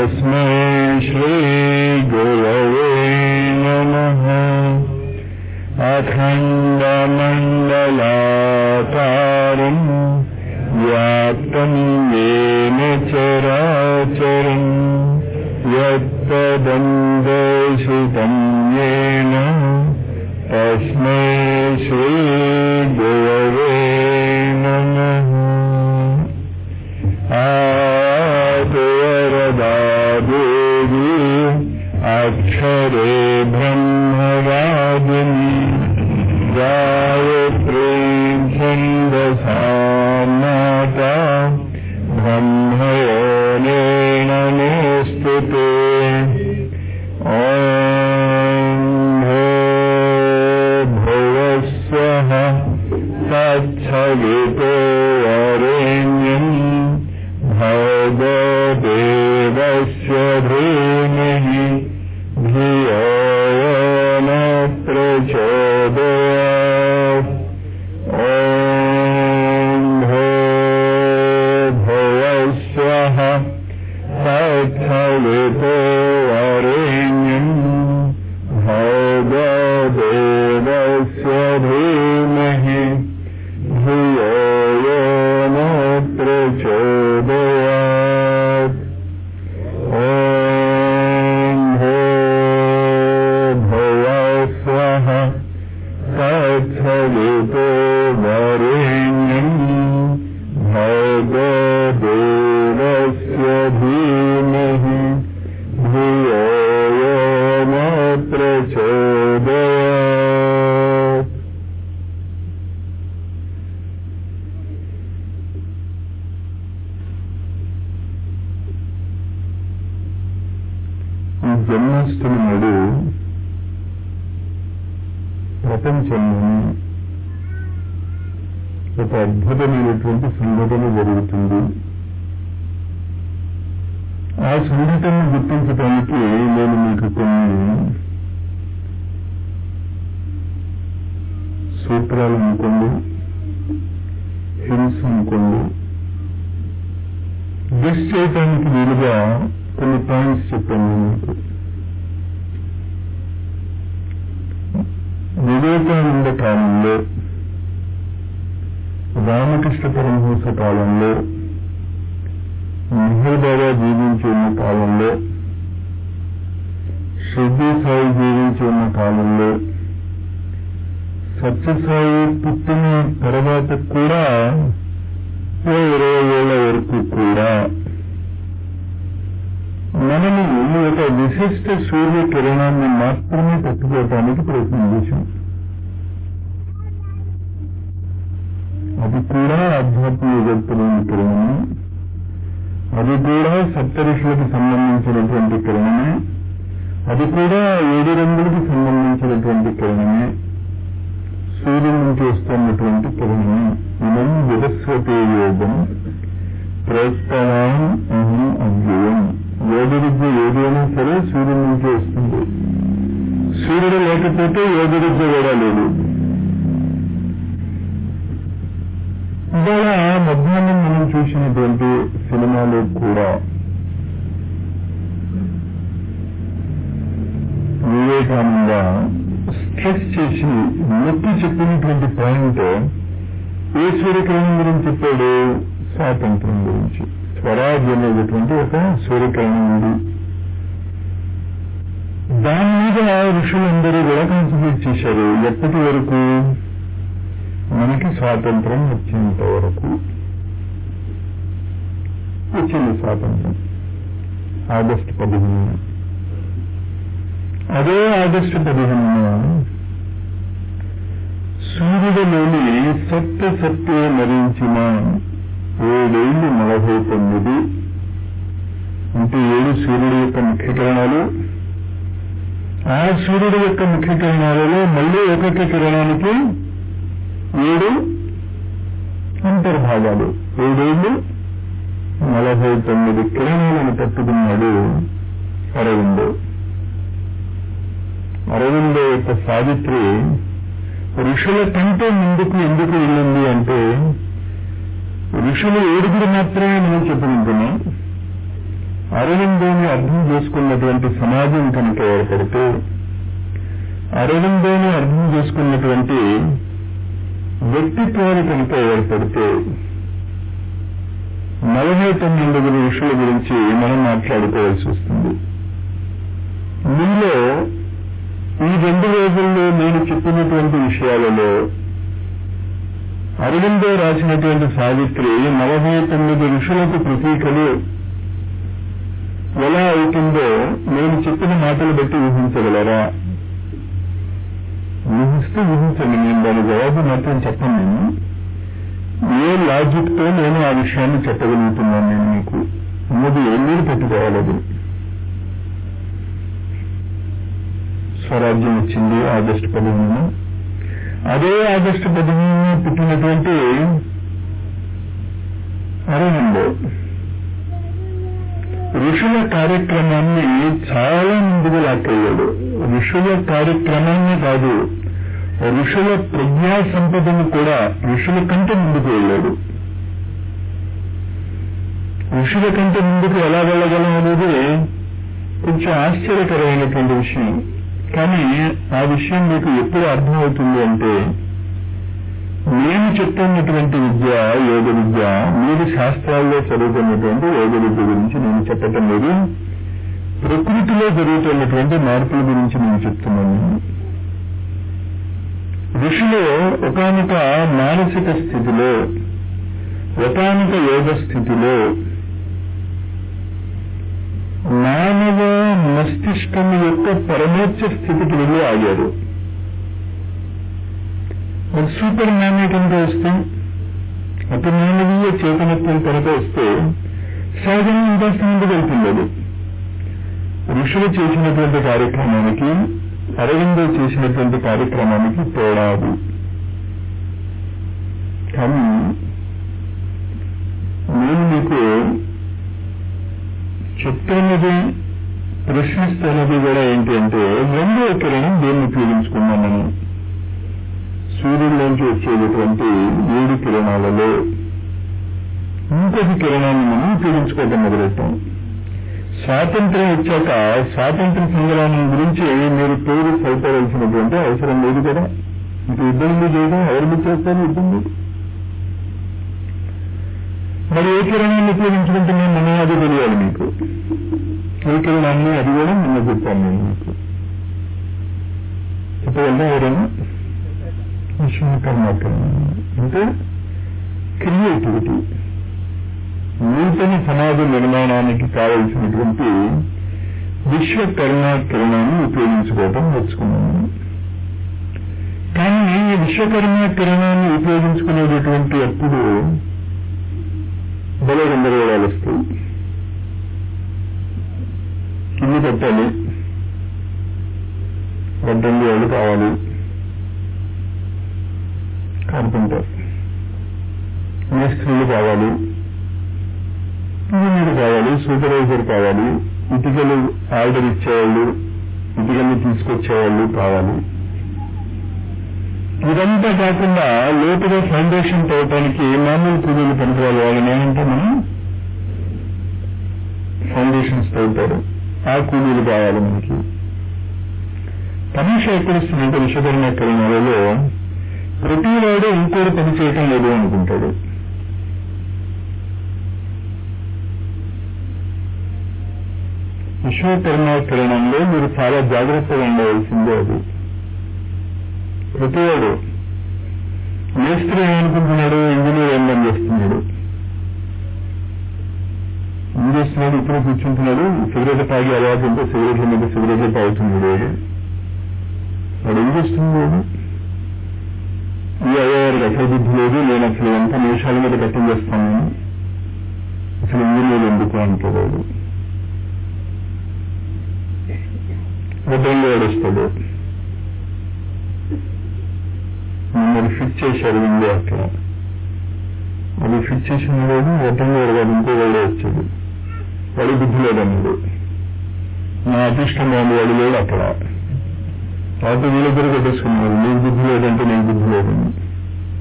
तस्मै श्रीगुरवे नमः अखण्डमण्डलाकारम् व्याप्तम् येन चराचरम् यत्पदम् दर्शितम् येन तस्मै श्रीगुरवे नमः आदरदा देवी अक्षरे ब्रह्मवादिनी गायत्रीं छन्दसा माता ब्रह्मयोनेन नमोऽस्तु ते ॐ भो भुवस्वः तच्छवितो वरेण्यम् भगदेवस्य धीमहि धियो यो न प्रचोदयात् ॐ भो भुवस्वः तच्छवितो वरेण्यम् भगदेवस्य धीमहि धियो यो न प्रचोदयात् ॐ भो भुवस्वः तत्सवितो वरेण्यम् भगदेवस्य धीमहि धियो यो न प्रचोदयात् ఈ జన్మాష్టమి నాడు ప్రపంచంలో ఒక అద్భుతమైనటువంటి సంఘటన జరుగుతుంది ఆ సంఘటనను గుర్తించడానికి నేను మీకు కొన్ని సూత్రాలు అనుకోండి హింస అనుకోండి గెస్ చేయటానికి వీలుగా కొన్ని పాయింట్స్ చెప్పాను మీకు వివేకానంద కాలంలో రామకృష్ణ పరమహంస కాలంలో మెహర్ బాబా జీవించి ఉన్న కాలంలో షిర్డీ సాయి జీవించి ఉన్న కాలంలో సత్యసాయి పుట్టిన తర్వాత కూడా ఓ ఇరవై ఏళ్ల వరకు కూడా మనము ఒక విశిష్ట సూర్య కిరణాన్ని మాత్రమే పట్టుకోవటానికి ప్రయత్నం చేశాం అది కూడా ఆధ్యాత్మిక జగత్తులోని కిరణమే అది కూడా సప్తఋషులకు సంబంధించినటువంటి కిరణమే అది కూడా ఏడు రంగులకు సంబంధించినటువంటి కిరణమే సూర్యుడి నుంచి వస్తున్నటువంటి కిరణమే ఇదం వివస్వతే యోగం ప్రోత్సవాన్ అహం అవ్యయం యోగ విద్య ఏదైనా సరే సూర్యుడి నుంచి వస్తుంది సూర్యుడు లేకపోతే యోగ విద్య కూడా లేదు ఇవాళ మధ్యాహ్నం మనం చూసినటువంటి సినిమాలో కూడా వివేకానంద స్ట్రెస్ చేసి నొక్కి చెప్పినటువంటి పాయింట్ ఏ సూర్యకిరణం గురించి చెప్పాడు స్వాతంత్రం గురించి స్వరాజ్ అనేటటువంటి ఒక సూర్యకిరణం ఉంది దాని మీద ఋషులందరూ కూడా కాన్సన్ట్రేట్ చేశారు ఎప్పటి వరకు మనకి స్వాతంత్రం వచ్చేంత వరకు వచ్చింది స్వాతంత్రం ఆగస్టు పదిహేను అదే ఆగస్టు పదిహేనున సూర్యుడిలోని సత్య సత్య మరించిన ఏడేళ్లు నలభై తొమ్మిది అంటే ఏడు సూర్యుడి యొక్క ముఖ్య కిరణాలు ఆ సూర్యుడి యొక్క ముఖ్య కిరణాలలో మళ్ళీ ఒక్కొక్క కిరణానికి ఏడు అంతర్భాగాలు ఏడేళ్లు నలభై తొమ్మిది కిరణాలను పట్టుకున్నాడు అరవిందో అరవిందో యొక్క సావిత్రి ఋషుల కంటే ముందుకు ఎందుకు వెళ్ళింది అంటే ఋషులు ఏడుగురు మాత్రమే మనం చెప్పుకుంటున్నాం అరవిందోని అర్థం చేసుకున్నటువంటి సమాజం కనుక ఏర్పడితే అరవిందోని అర్థం చేసుకున్నటువంటి వ్యక్తిత్వాలు కనుక ఏర్పడితే నలభై తొమ్మిది ఋషుల గురించి మనం మాట్లాడుకోవాల్సి వస్తుంది మీలో ఈ రెండు రోజుల్లో నేను చెప్పినటువంటి విషయాలలో అరవిందో రాసినటువంటి సావిత్రి నలభై తొమ్మిది ఋషులకు ప్రతీకలు ఎలా అవుతుందో నేను చెప్పిన మాటలు బట్టి ఊహించగలరా ఊహిస్తూ ఊహించండి నేను దాని జవాబు మాత్రం చెప్పను నేను ఏ లాజిక్ తో నేను ఆ విషయాన్ని చెప్పగలుగుతున్నాను నేను మీకు మూడు ఏళ్ళు పెట్టుకోవాలి అది స్వరాజ్యం వచ్చింది ఆగస్టు పదిహేను అదే ఆగస్టు పదిహేను పుట్టినటువంటి అరవిందో ఋషుల కార్యక్రమాన్ని చాలా ముందుగా లాక్కెళ్ళాడు ఋషుల కార్యక్రమాన్ని కాదు ఋషుల ప్రజ్ఞా సంపదను కూడా ఋషుల కంటే ముందుకు వెళ్ళాడు ఋషుల కంటే ముందుకు ఎలా వెళ్ళగలం అనేది కొంచెం ఆశ్చర్యకరమైనటువంటి విషయం కానీ ఆ విషయం మీకు ఎప్పుడు అర్థమవుతుంది అంటే నేను చెప్తున్నటువంటి విద్య యోగ విద్య మీరు శాస్త్రాల్లో చదువుతున్నటువంటి యోగ విద్య గురించి నేను చెప్పటం లేదు ప్రకృతిలో జరుగుతున్నటువంటి మార్పుల గురించి నేను చెప్తున్నాను ఋషులు ఒకనొక మానసిక స్థితిలో ఒకనొక యోగ స్థితిలో మానవ మస్తిష్కం యొక్క పరమోచ్చ స్థితికి వెళ్ళి ఆగారు మరి సూపర్ మ్యాన్ కనుక వస్తే అతి మానవీయ చేతనత్వం కనుక వస్తే సహజంగా ఇంకా ముందుకు వెళ్తుంది అది ఋషులు చేసినటువంటి కార్యక్రమానికి అరవిందో చేసినటువంటి కార్యక్రమానికి తేడాదు కానీ నేను మీకు చెప్తున్నది ప్రశ్నిస్తున్నది కూడా ఏంటి అంటే రెండో కిరణం దేన్ని ఉపయోగించుకున్నాం మనం సూర్యుడిలోంచి వచ్చేటటువంటి ఏడు కిరణాలలో ఇంకొక కిరణాన్ని మనం ఉపయోగించుకోవటం మొదలెట్టాం స్వాతంత్ర్యం వచ్చాక స్వాతంత్ర సంగ్రామం గురించి మీరు పేరు సరిపడాల్సినటువంటి అవసరం లేదు కదా ఇంక ఇబ్బంది చేయడం ఎవరు మీరు చేస్తారు ఇబ్బంది మరి ఏ కిరణాన్ని ఉపయోగించుకుంటున్నాం మనం అది తెలియాలి మీకు ఏ కిరణాన్ని అది కూడా నిన్న చెప్పాను నేను మీకు చెప్పగలరా ఎవరైనా విశ్వకర్మ కిరణం అంటే క్రియేటివిటీ నూతన సమాజ నిర్మాణానికి కావలసినటువంటి విశ్వకర్మ కిరణాన్ని ఉపయోగించుకోవటం నేర్చుకున్నాను కానీ ఈ విశ్వకర్మ కిరణాన్ని ఉపయోగించుకునేటటువంటి అప్పుడు బల గందరగోళాలు వస్తాయి ఇల్లు కట్టాలి వడ్డండి వాళ్ళు కావాలి కార్పెంటర్ మేస్త్రీలు కావాలి ఇంజనీర్ కావాలి సూపర్వైజర్ కావాలి ఇటుకలు ఆర్డర్ ఇచ్చేవాళ్ళు ఇటుకలు తీసుకొచ్చేవాళ్ళు కావాలి ఇదంతా కాకుండా లోతుగా ఫౌండేషన్ తవ్వటానికి మామూలు కూలీలు పనికిరాలి వాళ్ళని ఏమంటే మనం ఫౌండేషన్స్ తవ్వుతారు ఆ కూలీలు కావాలి మనకి తమాషా ఎక్కడిస్తుందంటే విశ్వకర్మ కిరణాలలో ప్రతివాడు ఇంకోటి పని చేయటం లేదు అనుకుంటాడు విశ్వకర్మ కిరణంలో మీరు చాలా జాగ్రత్తగా ఉండవలసిందే అది ప్రతివాడు మేస్త్రి ఏమనుకుంటున్నాడు ఇంజనీర్ ఏం పని చేస్తున్నాడు ఏం చేస్తున్నాడు ఇప్పుడు కూర్చుంటున్నాడు సిగరెట్ తాగి అలవాటు ఉంటే సిగరెట్ల మీద సిగరెట్లు తాగుతున్నాడు వాడు వాడు ఏం చేస్తున్నాడు ఈ అయ్యవారికి అసలు బుద్ధి లేదు నేను అసలు ఎంత నిమిషాల మీద కట్టం చేస్తాను నేను అసలు ఇంజనీర్ ఎందుకు అంటాడు వాడు వడ్డంగా వస్తాడు మిమ్మల్ని ఫిట్ చేశారు ఇండియా అక్కడ అది ఫిట్ చేసిన వాడు వడ్డంగా వాడు ఇంకో వాడే వచ్చాడు వాడి బుద్ధి లేదన్నాడు నా అదృష్టం వాడు వాడు లేడు అక్కడ కాబట్టి వీళ్ళిద్దరు కొట్టేసుకున్నారు నీకు బుద్ధి లేదంటే నీకు బుద్ధి లేదని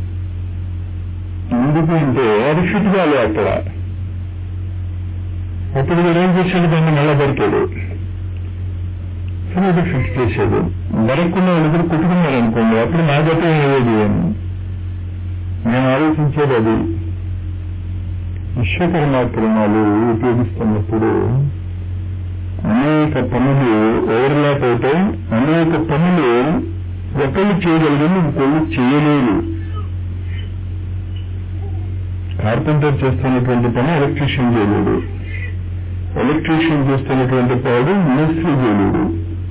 ఎందుకు అంటే అది ఫిట్ కాలే అక్కడ అప్పుడు వీడు ఏం చేశాడు దాన్ని మళ్ళా దొరికాడు సరే ఫిక్స్ చేశాడు దొరకకుండా వాళ్ళిద్దరు కుట్టుకున్నారు అనుకోండి అప్పుడు నా గత ఏది అని నేను ఆలోచించేది అది విశ్వకర్మ కిరణాలు ఉపయోగిస్తున్నప్పుడు అనేక పనులు ఓవర్లాప్ అవుతాయి అనేక పనులు ఒకళ్ళు చేయగలిగింది ఇంకొళ్ళు చేయలేరు కార్పెంటర్ చేస్తున్నటువంటి పని ఎలక్ట్రీషియన్ చేయలేడు ఎలక్ట్రీషియన్ చేస్తున్నటువంటి పని మేస్త్రి చేయలేడు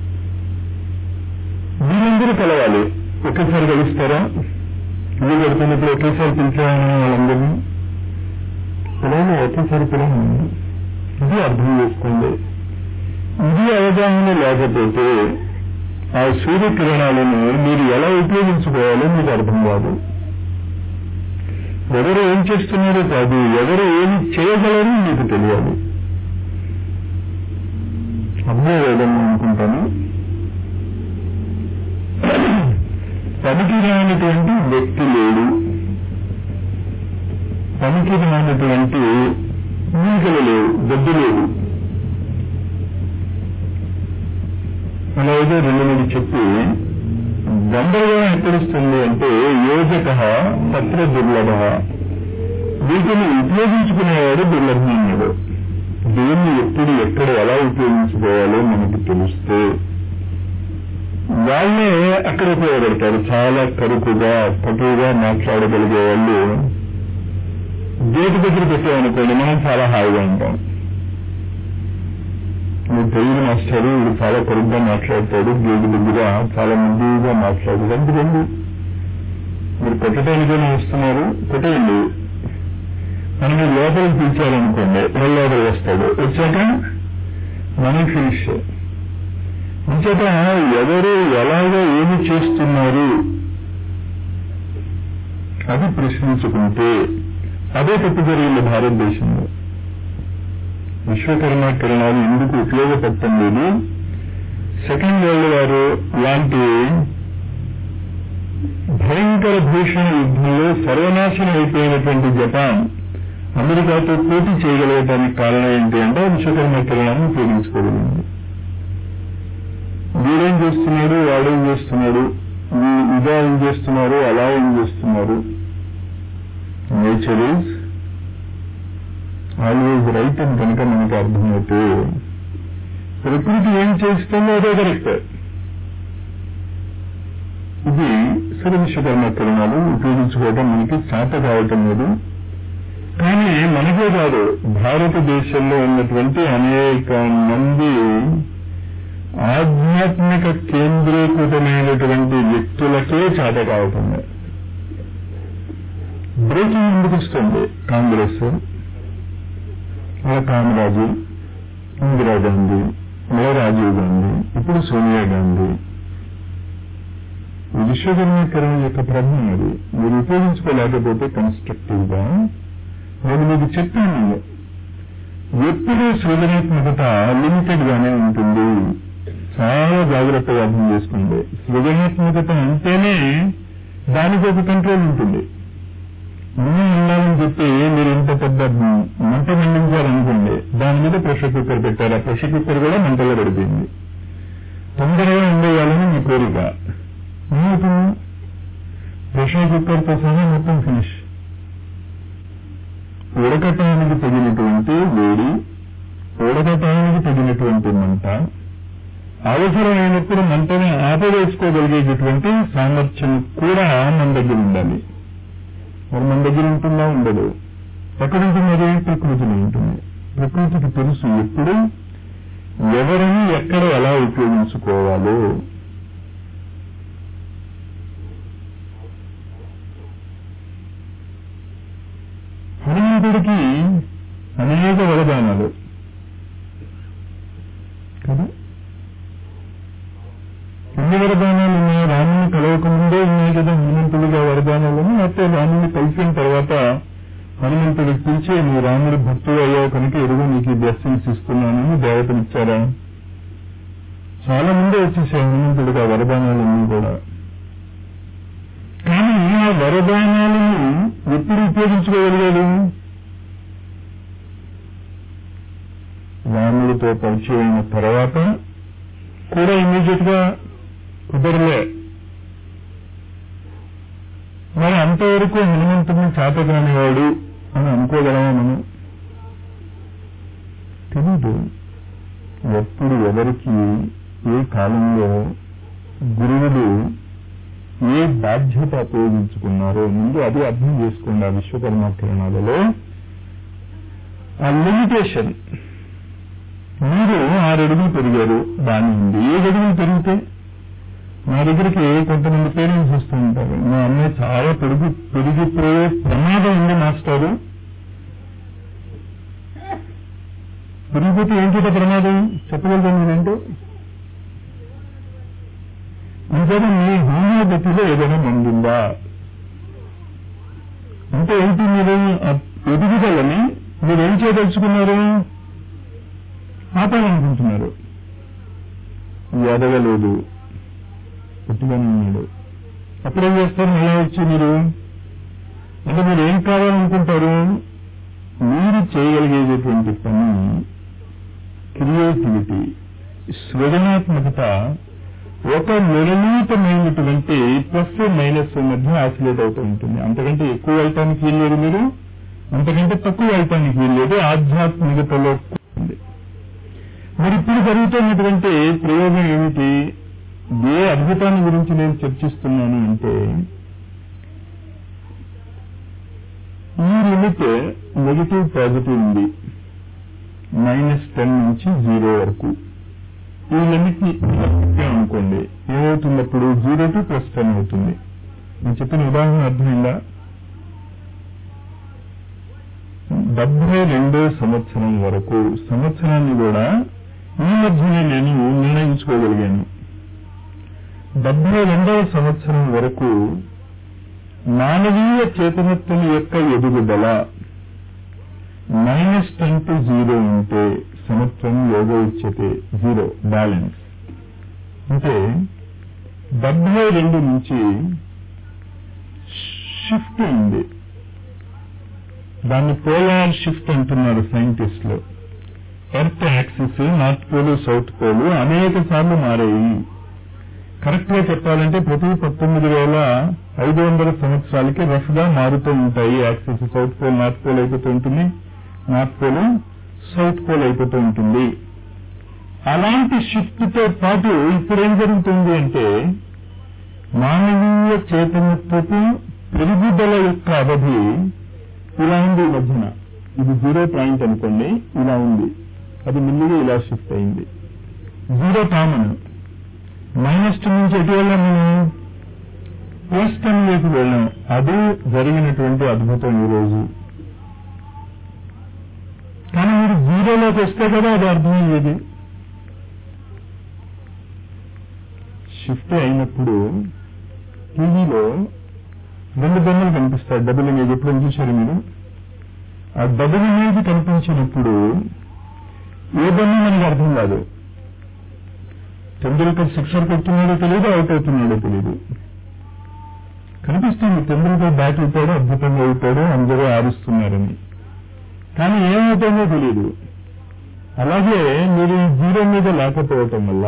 వీళ్ళందరూ కలవాలి ఒకేసారి కలుస్తారా ఇల్లు కడుతున్నప్పుడు ఒకేసారి పిలిచామని వాళ్ళందరినీ పిలవని ఒకేసారి పిలవండి ఇది అర్థం చేసుకోండి ఇది అవగాహన లేకపోతే ఆ సూర్యకిరణాలను మీరు ఎలా ఉపయోగించుకోవాలో మీకు అర్థం కాదు ఎవరు ఏం చేస్తున్నారో కాదు ఎవరు ఏమి చేయగలరో మీకు తెలియాలి అర్థం లేదని అనుకుంటాను పనికి రానటువంటి వ్యక్తి లేడు పనికి రానటువంటి మూలికలు లేవు గడ్డి లేవు అలా ఏదో రెండు మూడు చెప్పి గందరగోళం ఎక్కడిస్తుంది అంటే యోజక పత్ర దుర్లభ వీటిని ఉపయోగించుకునేవాడు దుర్లభమైనడు దేన్ని ఎప్పుడు ఎక్కడ ఎలా ఉపయోగించుకోవాలో మనకు తెలిస్తే వాళ్ళే అక్కడ ఉపయోగపడతారు చాలా కరుకుగా పటువుగా మాట్లాడగలిగే వాళ్ళు గేటు దగ్గర పెట్టామనుకోండి మనం చాలా హాయిగా ఉంటాం నువ్వు తెలుగు మాస్టారు వీడు చాలా కరుగ్గా మాట్లాడతాడు గేటు దగ్గర చాలా ముందుగా మాట్లాడాడు అందుకండి మీరు కొట్టడానికైనా వస్తున్నారు కొట్టేయండి మనం మీరు లోపలికి పిలిచారనుకోండి లోపల వస్తాడు వచ్చాక మనం ఫినిష్ అంచేత ఎవరు ఎలాగో ఏమి చేస్తున్నారు అది ప్రశ్నించుకుంటే అదే తప్పు జరిగింది భారతదేశంలో విశ్వకర్మ కిరణాలు ఎందుకు ఉపయోగపడటం లేదు సెకండ్ వరల్డ్ వారు లాంటి భయంకర భూషణ యుద్ధంలో సర్వనాశనం అయిపోయినటువంటి జపాన్ అమెరికాతో పోటీ చేయగలగటానికి కారణం ఏంటి అంటే విశ్వకర్మ కిరణాన్ని ఉపయోగించుకోగలిగింది వీడేం చేస్తున్నాడు వాడేం చేస్తున్నాడు ఇదా ఏం చేస్తున్నారు అలా ఏం చేస్తున్నారు నేచర్ ఈజ్ ఆల్వేజ్ రైట్ అని కనుక మనకు అర్థమైతే ప్రకృతి ఏం చేస్తుందో అదే కరెక్ట్ ఇది సర్వవిశ్వకర్మ కిరణాలు ఉపయోగించుకోవడం మనకి చేత కావటం లేదు కానీ మనకే కాదు భారతదేశంలో ఉన్నటువంటి అనేక మంది ఆధ్యాత్మిక కేంద్రీకృతమైనటువంటి వ్యక్తులకే చేత కావటం బ్రేకింగ్ ఎందుకు వస్తుంది కాంగ్రెస్ అలా కామరాజు ఇందిరాగాంధీ మళ్ళా రాజీవ్ గాంధీ ఇప్పుడు సోనియా గాంధీ విశ్వకర్మీకరణ యొక్క ప్రభావం అది మీరు ఉపయోగించుకోలేకపోతే కన్స్ట్రక్టివ్ గా నేను మీకు చెప్పాను ఎప్పుడూ సృజనాత్మకత లిమిటెడ్ గానే ఉంటుంది చాలా జాగ్రత్తగా అర్థం చేసుకోండి సృజనాత్మకత అంటేనే దానికి ఒక కంట్రోల్ ఉంటుంది అన్నీ ఉండాలని చెప్పి మీరు ఇంత పెద్ద మంట మండించారనుకోండి దాని మీద ప్రెషర్ కుక్కర్ పెట్టారు ఆ ప్రెషర్ కుక్కర్ కూడా మంటలో పడిపోయింది తొందరగా ఉండేయాలని మీ కోరిక ఏమవుతుంది ప్రెషర్ కుక్కర్తో సహా మొత్తం ఫినిష్ ఉడకటానికి తగినటువంటి వేడి ఉడకటానికి తగినటువంటి మంట అవసరమైనప్పుడు మంటని ఆపవేసుకోగలిగేటటువంటి సామర్థ్యం కూడా మన దగ్గర ఉండాలి మరి మన దగ్గర ఉంటుందా ఉండదు ఎక్కడ ఉంటుంది అది ప్రకృతిలో ఉంటుంది ప్రకృతికి తెలుసు ఎప్పుడు ఎవరిని ఎక్కడ ఎలా ఉపయోగించుకోవాలో హనుమంతుడికి అనేక వరదానాలు కదా ఎన్ని వరదానాలు ఉన్నాయి రాముని కలవకముందే ఉన్నాయి కదా హనుమంతుడిగా వరదానాలను అయితే రాముని కలిసిన తర్వాత హనుమంతుడికి పిలిచి నువ్వు రాముడి భక్తుడు అయ్యావు కనుక ఎరుగు నీకు ఈ బ్లెస్సింగ్స్ ఇస్తున్నానని దేవతలు ఇచ్చారా చాలా మంది వచ్చేసాయి హనుమంతుడిగా వరదానాలన్నీ కూడా కానీ ఆ వరదానాలను ఎప్పుడు ఉపయోగించుకోగలిగాడు రాముడితో పరిచయం అయిన తర్వాత కూడా ఇమీడియట్ గా కుదరలే మరి అంతవరకు హనుమంతుడిని చాతగానివాడు అని అనుకోగలమా మనం తెలీదు ఎప్పుడు ఎవరికి ఏ కాలంలో గురువులు ఏ బాధ్యత ఉపయోగించుకున్నారో ముందు అది అర్థం చేసుకోండి ఆ విశ్వకర్మ కిరణాలలో ఆ లిమిటేషన్ మీరు ఆరు అడుగులు పెరిగారు బాగానే ఉంది ఏడు అడుగులు పెరిగితే మా దగ్గరికి కొంతమంది పేరెంట్స్ వస్తూ ఉంటారు మా అమ్మాయి చాలా పెరుగు పెరిగిపోయే ప్రమాదం ఉంది మాస్టారు పెరిగిపోతే ఏంటి ప్రమాదం చెప్పగలరా మీరేంటో ఇంకేదో మీ హోమియోపతిలో ఏదైనా మందుందా అంటే ఏంటి మీరు ఆ ఎదుగుదలని మీరు ఏం చేయదలుచుకున్నారు ఆపాలనుకుంటున్నారు ఎదగలేదు పుట్టుగానే ఉన్నాడు అప్పుడేం చేస్తారు మళ్ళా వచ్చి మీరు అంటే మీరు ఏం కావాలనుకుంటారు మీరు చేయగలిగేటటువంటి పని క్రియేటివిటీ సృజనాత్మకత ఒక నిర్ణీతమైనటువంటి ప్లస్ మైనస్ మధ్య ఆసిలేట్ అవుతూ ఉంటుంది అంతకంటే ఎక్కువ వెళ్ళటానికి వీల్లేదు మీరు అంతకంటే తక్కువ వెళ్ళటానికి వీల్లేదు ఆధ్యాత్మికతలో ఉంది మరి ఇప్పుడు జరుగుతున్నటువంటి ప్రయోగం ఏమిటి ఏ అద్భుతాన్ని గురించి నేను చర్చిస్తున్నాను అంటే ఈ లిమిట్ నెగిటివ్ పాజిటివ్ ఉంది మైనస్ టెన్ నుంచి జీరో వరకు ఈ లిమిట్ ని అనుకోండి ఏమవుతుంది అప్పుడు జీరో టు ప్లస్ టెన్ అవుతుంది నేను చెప్పిన ఉదాహరణ అర్థమైందా డెబ్బై రెండో సంవత్సరం వరకు సంవత్సరాన్ని కూడా ఈ మధ్యనే నేను నిర్ణయించుకోగలిగాను డెబ్బై రెండవ సంవత్సరం వరకు మానవీయ చేతనత్వం యొక్క ఎదుగుదల మైనస్ టెన్ టు జీరో ఉంటే సమత్వం యోగ ఉచ్యతే జీరో బ్యాలెన్స్ అంటే డెబ్బై రెండు నుంచి షిఫ్ట్ ఉంది దాన్ని పోలార్ షిఫ్ట్ అంటున్నారు సైంటిస్టులు earth axis north pole south pole అనేక సార్లు మారాయి కరెక్ట్ గా చెప్పాలంటే ప్రతి పంతొమ్మిది వేల ఐదు వందల సంవత్సరాలకి రఫ్ గా మారుతూ ఉంటాయి axis south pole north pole అయిపోతూ ఉంటుంది నార్త్ పోల్ సౌత్ పోల్ అయిపోతూ ఉంటుంది అలాంటి షిఫ్ట్ తో పాటు ఇప్పుడు ఏం జరుగుతుంది అంటే మానవీయ చైతన్యత్వపు పెరుగుదల యొక్క అవధి ఇలా ఉంది ఈ మధ్యన ఇది జీరో పాయింట్ అనుకోండి ఇలా ఉంది అది మెల్లిగా ఇలా షిఫ్ట్ అయింది జీరో కామన్ మైనస్ టెన్ నుంచి ఎటు వెళ్ళాం మనం ప్లస్ టెన్ వైపు వెళ్ళాం అది జరిగినటువంటి అద్భుతం ఈ రోజు కానీ మీరు జీరోలోకి వస్తే కదా అది అర్థమయ్యేది షిఫ్ట్ అయినప్పుడు టీవీలో రెండు బొమ్మలు కనిపిస్తాయి డబుల్ ఇమేజ్ ఎప్పుడు చూశారు మీరు ఆ డబుల్ ఇమేజ్ కనిపించినప్పుడు ఏ బొమ్మ మనకు అర్థం కాదు తెందులకర్ సిక్సర్ కొడుతున్నాడో తెలియదు అవుట్ అవుతున్నాడో తెలియదు కనిపిస్తుంది తెందులకర్ బ్యాట్ అవుతాడు అద్భుతంగా అవుతాడు అందరూ ఆరుస్తున్నారని కానీ ఏమవుతుందో తెలియదు అలాగే మీరు ఈ జీరో మీద లేకపోవటం వల్ల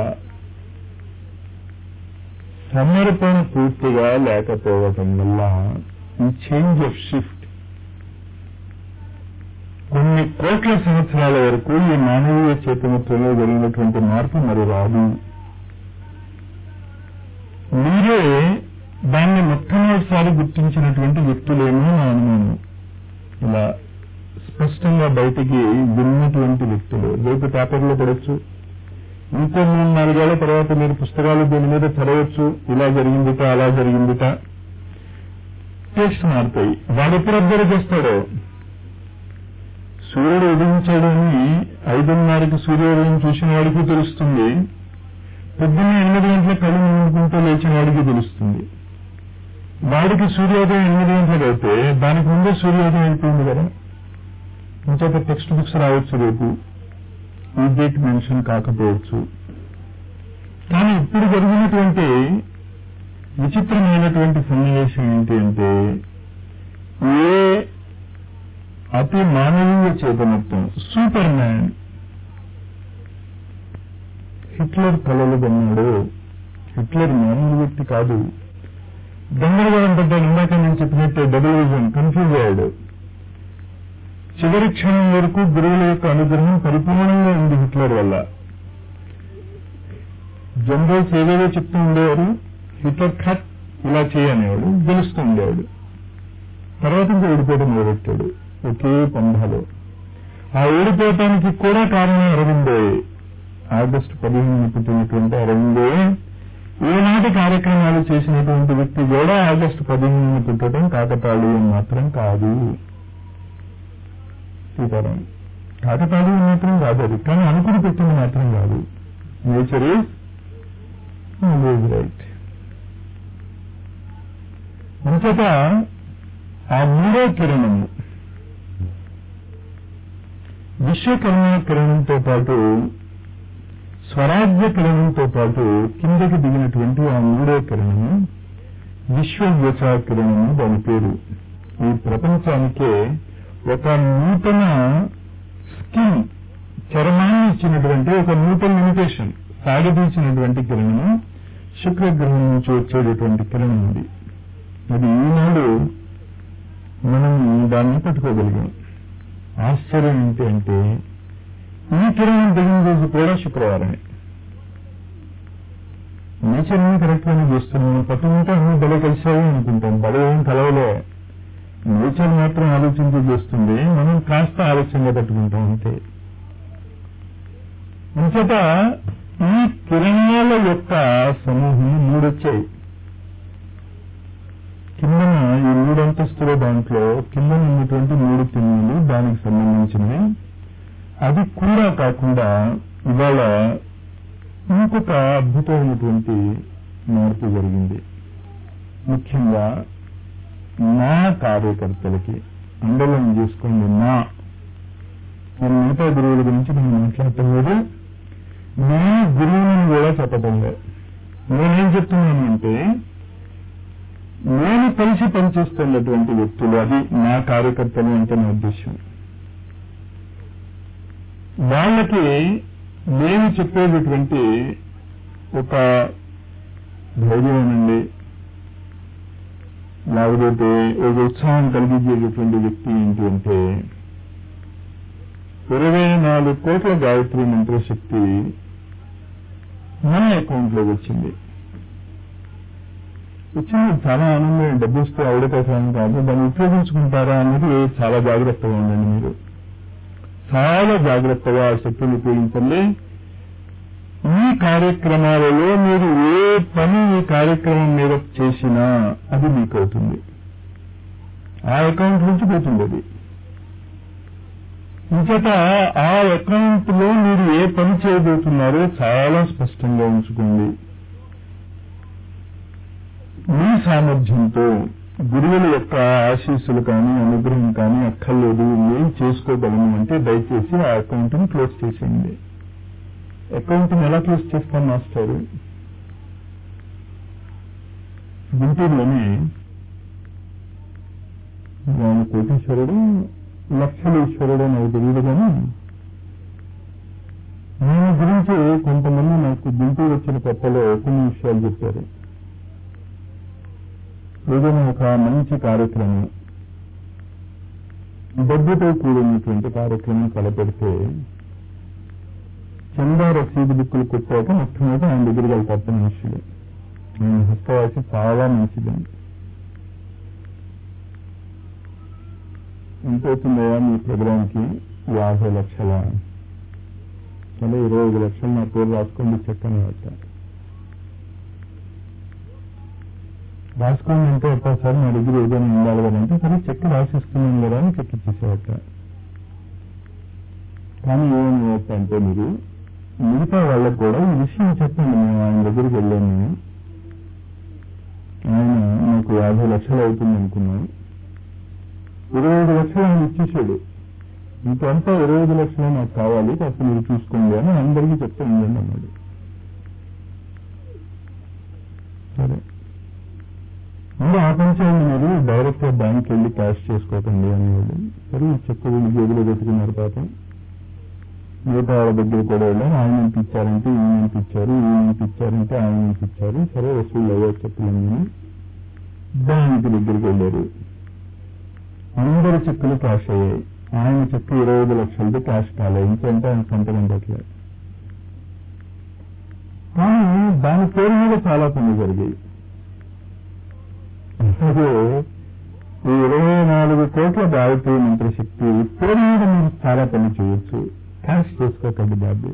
సమర్పణ పూర్తిగా లేకపోవటం వల్ల ఈ చేంజ్ ఆఫ్ షిఫ్ట్ కొన్ని కోట్ల సంవత్సరాల వరకు ఈ మానవీయ చైతన్యత్వంలో జరిగినటువంటి మార్పు మరి రాదు మీరే దాన్ని మొట్టమొదటిసారి గుర్తించినటువంటి వ్యక్తులేమో నా అనుమానం ఇలా స్పష్టంగా బయటికి విన్నటువంటి వ్యక్తులు రేపు పేపర్లో పడవచ్చు ఇంకో మూడు నాలుగేళ్ల తర్వాత మీరు పుస్తకాలు దీని మీద చదవచ్చు ఇలా జరిగిందిట అలా జరిగిందిట టేస్ట్ మారుతాయి వాడు ఎప్పుడు అబ్జర్వ్ చేస్తాడో సూర్యుడు ఉదయించాడు అని ఐదున్నరకి సూర్యోదయం చూసిన వాడికి తెలుస్తుంది పొద్దున్న ఎనిమిది గంటల కళ్ళు మూడుకుంటూ లేచిన వాడికి తెలుస్తుంది వాడికి సూర్యోదయం ఎనిమిది గంటలకు అయితే దానికి ముందే సూర్యోదయం అయిపోయింది కదా ఇంకొక టెక్స్ట్ బుక్స్ రావచ్చు రేపు ఈ డేట్ మెన్షన్ కాకపోవచ్చు కానీ ఇప్పుడు జరిగినటువంటి విచిత్రమైనటువంటి సన్నివేశం ఏంటి అంటే ఏ అతి మానవీయ చేతనత్వం సూపర్ మ్యాన్ హిట్లర్ కలలు కన్నాడు హిట్లర్ మామూలు వ్యక్తి కాదు గందరగోళం పడ్డాడు ఇందాక నేను చెప్పినట్టే డబుల్ విజన్ కన్ఫ్యూజ్ అయ్యాడు చివరి క్షణం వరకు గురువుల యొక్క అనుగ్రహం పరిపూర్ణంగా ఉంది హిట్లర్ వల్ల జనరల్స్ ఏవేవో చెప్తూ ఉండేవారు హిట్లర్ ఖట్ ఇలా చేయనేవాడు గెలుస్తూ ఉండేవాడు తర్వాత ఇంకా ఓడిపోవడం మొదలెట్టాడు ఒకే పంధాలో ఆ ఓడిపోవటానికి కూడా కారణం అరవిందే ఆగస్టు పదిహేను పుట్టినటువంటి అరవిందే ఈనాటి కార్యక్రమాలు చేసినటువంటి వ్యక్తి కూడా ఆగస్టు పదిహేను పుట్టడం కాకతాళీయం మాత్రం కాదు సీతారాం కాకతాళీయం మాత్రం కాదు అది కానీ అనుకుని పెట్టింది మాత్రం కాదు నేచర్ ఈజ్ ఆల్వేజ్ రైట్ అంతట ఆ మూడో కిరణము విశ్వకర్మ కిరణంతో పాటు స్వరాజ్య కిరణంతో పాటు కిందకి దిగినటువంటి ఆ మూడో కిరణము విశ్వవ్యచ కిరణము దాని పేరు ఈ ప్రపంచానికే ఒక నూతన స్కిన్ చర్మాన్ని ఇచ్చినటువంటి ఒక నూతన లిమిటేషన్ సాగదీసినటువంటి కిరణము శుక్రగ్రహం నుంచి వచ్చేటటువంటి కిరణం ఉంది అది ఈనాడు మనం దాన్ని పట్టుకోగలిగాం ఆశ్చర్యం ఏంటి అంటే ఈ కిరణం దిగిన రోజు కూడా శుక్రవారమే నేచర్ ని కరెక్ట్ గానే చేస్తున్నాం పట్టుకుంటే అన్ని బల కలిసాయి అనుకుంటాం బల ఏం కలవలే నేచర్ మాత్రం ఆలోచించి చేస్తుంది మనం కాస్త ఆలస్యంగా పట్టుకుంటాం అంతే అంచేత ఈ కిరణాల యొక్క సమూహం మూడొచ్చాయి కిందన ఈ మూడంతస్తుల దాంట్లో కిందన ఉన్నటువంటి మూడు తిన్నులు దానికి సంబంధించినవి అది కూడా కాకుండా ఇవాళ ఇంకొక అద్భుతమైనటువంటి మార్పు జరిగింది ముఖ్యంగా నా కార్యకర్తలకి అండలం చేసుకోండి నా నేను మిగతా గురువుల గురించి నేను మాట్లాడటం లేదు నేను గురువులను కూడా చెప్పటం లేదు నేనేం చెప్తున్నాను అంటే నేను కలిసి పనిచేస్తున్నటువంటి వ్యక్తులు అది నా కార్యకర్తలు అంటే నా ఉద్దేశం వాళ్ళకి నేను చెప్పేటటువంటి ఒక ధైర్యం అనండి లేకపోతే ఒక ఉత్సాహం కలిగించేటటువంటి వ్యక్తి ఏంటి అంటే ఇరవై నాలుగు కోట్ల గాయత్రి మంత్రశక్తి మన అకౌంట్ లోకి వచ్చింది వచ్చింది చాలా ఆనందం డబ్బు ఇస్తే అవడకోసం కాదు దాన్ని ఉపయోగించుకుంటారా అనేది చాలా జాగ్రత్తగా ఉండండి మీరు చాలా జాగ్రత్తగా ఆ శక్తిని ఉపయోగించండి ఈ కార్యక్రమాలలో మీరు ఏ పని ఈ కార్యక్రమం మీద చేసినా అది మీకు అవుతుంది ఆ అకౌంట్ నుంచి పోతుంది అది ఇంచేత ఆ అకౌంట్ లో మీరు ఏ పని చేయబోతున్నారో చాలా స్పష్టంగా ఉంచుకోండి మీ సామర్థ్యంతో గురువుల యొక్క ఆశీస్సులు కానీ అనుగ్రహం కానీ అక్కర్లేదు ఏం చేసుకోగలము అంటే దయచేసి ఆ అకౌంట్ ని క్లోజ్ చేసేయండి అకౌంట్ ని ఎలా క్లోజ్ చేస్తాం మాస్టర్ గుంటూరులోని ఆయన కోటీశ్వరుడు లక్షలేశ్వరుడు నాకు తెలియదు కానీ నేను గురించి కొంతమంది నాకు గుంటూరు వచ్చిన కొత్తలో కొన్ని విషయాలు చెప్పారు ఏదైనా ఒక మంచి కార్యక్రమం డబ్బుతో కూడినటువంటి కార్యక్రమం తలపెడితే చందా రసీదు బుక్కులు కొట్టాక మొట్టమొదటి ఆయన దగ్గరికి వెళ్తారు మనుషులు ఆయన హస్తవాసి చాలా మంచిదని ఎంత అవుతుందా మీ ప్రోగ్రాంకి యాభై లక్షల సరే ఇరవై ఐదు లక్షలు నా పేరు రాసుకోండి చెక్కని పట్ట రాసుకోండి అంటే ఎట్టా సార్ నా దగ్గర ఏదైనా ఉండాలి కదా అంటే సరే చెక్ రాసిస్తున్నాం కదా అని చెక్ ఇచ్చేసేవట కానీ ఏమని అంటే మీరు మిగతా వాళ్ళకు కూడా ఈ విషయం చెప్పండి మేము ఆయన దగ్గరికి వెళ్ళాము మేము ఆయన నాకు యాభై లక్షలు అవుతుంది అనుకున్నాం ఇరవై ఐదు లక్షలు ఆయన ఇచ్చేసాడు ఇంకంతా ఇరవై ఐదు లక్షలు నాకు కావాలి కాస్త మీరు చూసుకోండి అని అందరికీ చెప్తే ఉండండి అన్నాడు సరే ముందు ఆ పని చేయండి మీరు డైరెక్ట్ గా బ్యాంక్ వెళ్ళి క్యాష్ చేసుకోకండి అనేవాళ్ళు సరే ఈ చెక్ వీళ్ళు జేబులో పెట్టుకున్నారు పాపం మిగతా వాళ్ళ దగ్గర కూడా వెళ్ళారు ఆయన ఎంత ఇచ్చారంటే ఈయన ఎంత ఇచ్చారు ఈయన ఎంత ఇచ్చారంటే ఆయన ఎంత ఇచ్చారు సరే వసూళ్ళు అయ్యే చెప్పులని బ్యాంకు దగ్గరికి వెళ్ళారు అందరి చెక్కులు క్యాష్ అయ్యాయి ఆయన చెక్కు ఇరవై ఐదు లక్షలది క్యాష్ కాలేదు ఇంకంటే ఆయన సంతకం పెట్టలేదు కానీ దాని పేరు మీద చాలా పనులు జరిగాయి అలాగే ఈ ఇరవై నాలుగు కోట్ల భారతీయ మంత్రశక్తి పేరు మీద మీరు చాలా పని చేయొచ్చు క్యాష్ చేసుకోకండి బాబు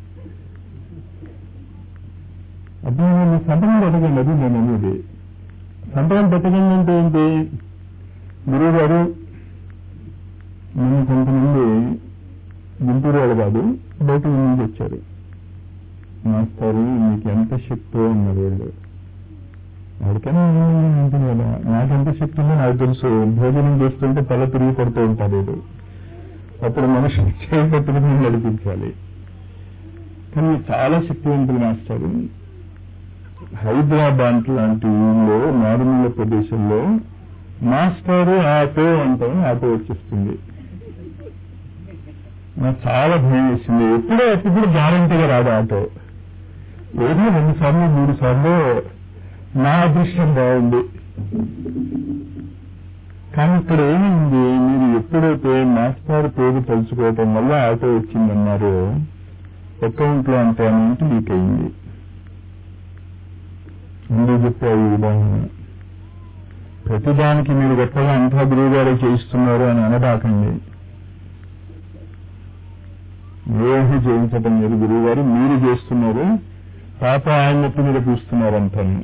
అప్పుడు నేను సంతకం పెట్టకండి అది నేను అనేది సంతకం పెట్టకండి అంటే ఏంటి గురువు గారు నేను కొంతమంది గుంటూరు వాళ్ళు కాదు బయట ఊరి నుంచి వచ్చారు మాస్టారు మీకు ఎంత శక్తి ఉన్నారు వీళ్ళు వాడికైనా ఉంటుంది కదా నాకెంత శక్తి ఉందో నాకు తెలుసు భోజనం చేస్తుంటే తల తిరిగి కొడుతూ ఉంటారు వీడు అప్పుడు మనుషులు చేయి పట్టుకుని నడిపించాలి కానీ చాలా శక్తివంతులు మాస్టారు హైదరాబాద్ లాంటి ఊళ్ళో మారుమూల ప్రదేశంలో మాస్టారు ఆటో అంటాం ఆటో వచ్చేస్తుంది నాకు చాలా భయం వేసింది ఎప్పుడో ఎప్పుడు గ్యారంటీగా రాదు ఆటో ఏదో రెండు సార్లు మూడు సార్లు నా అదృష్టం బాగుంది కానీ ఇక్కడ ఏమైంది మీరు ఎప్పుడైతే మాస్టర్ పేరు తలుచుకోవటం వల్ల ఆటో వచ్చిందన్నారో అకౌంట్ లో అంత అమౌంట్ లీక్ అయింది ముందు చెప్పారు ఈ ఉదాహరణ ప్రతిదానికి మీరు గొప్పగా అంతా గురువు గారే చేయిస్తున్నారు అని అనబాకండి ఏమీ చేయించటం లేదు గురువు గారు మీరు చేస్తున్నారు పాప ఆయన నెత్తి మీద పూస్తున్నారు అంటాను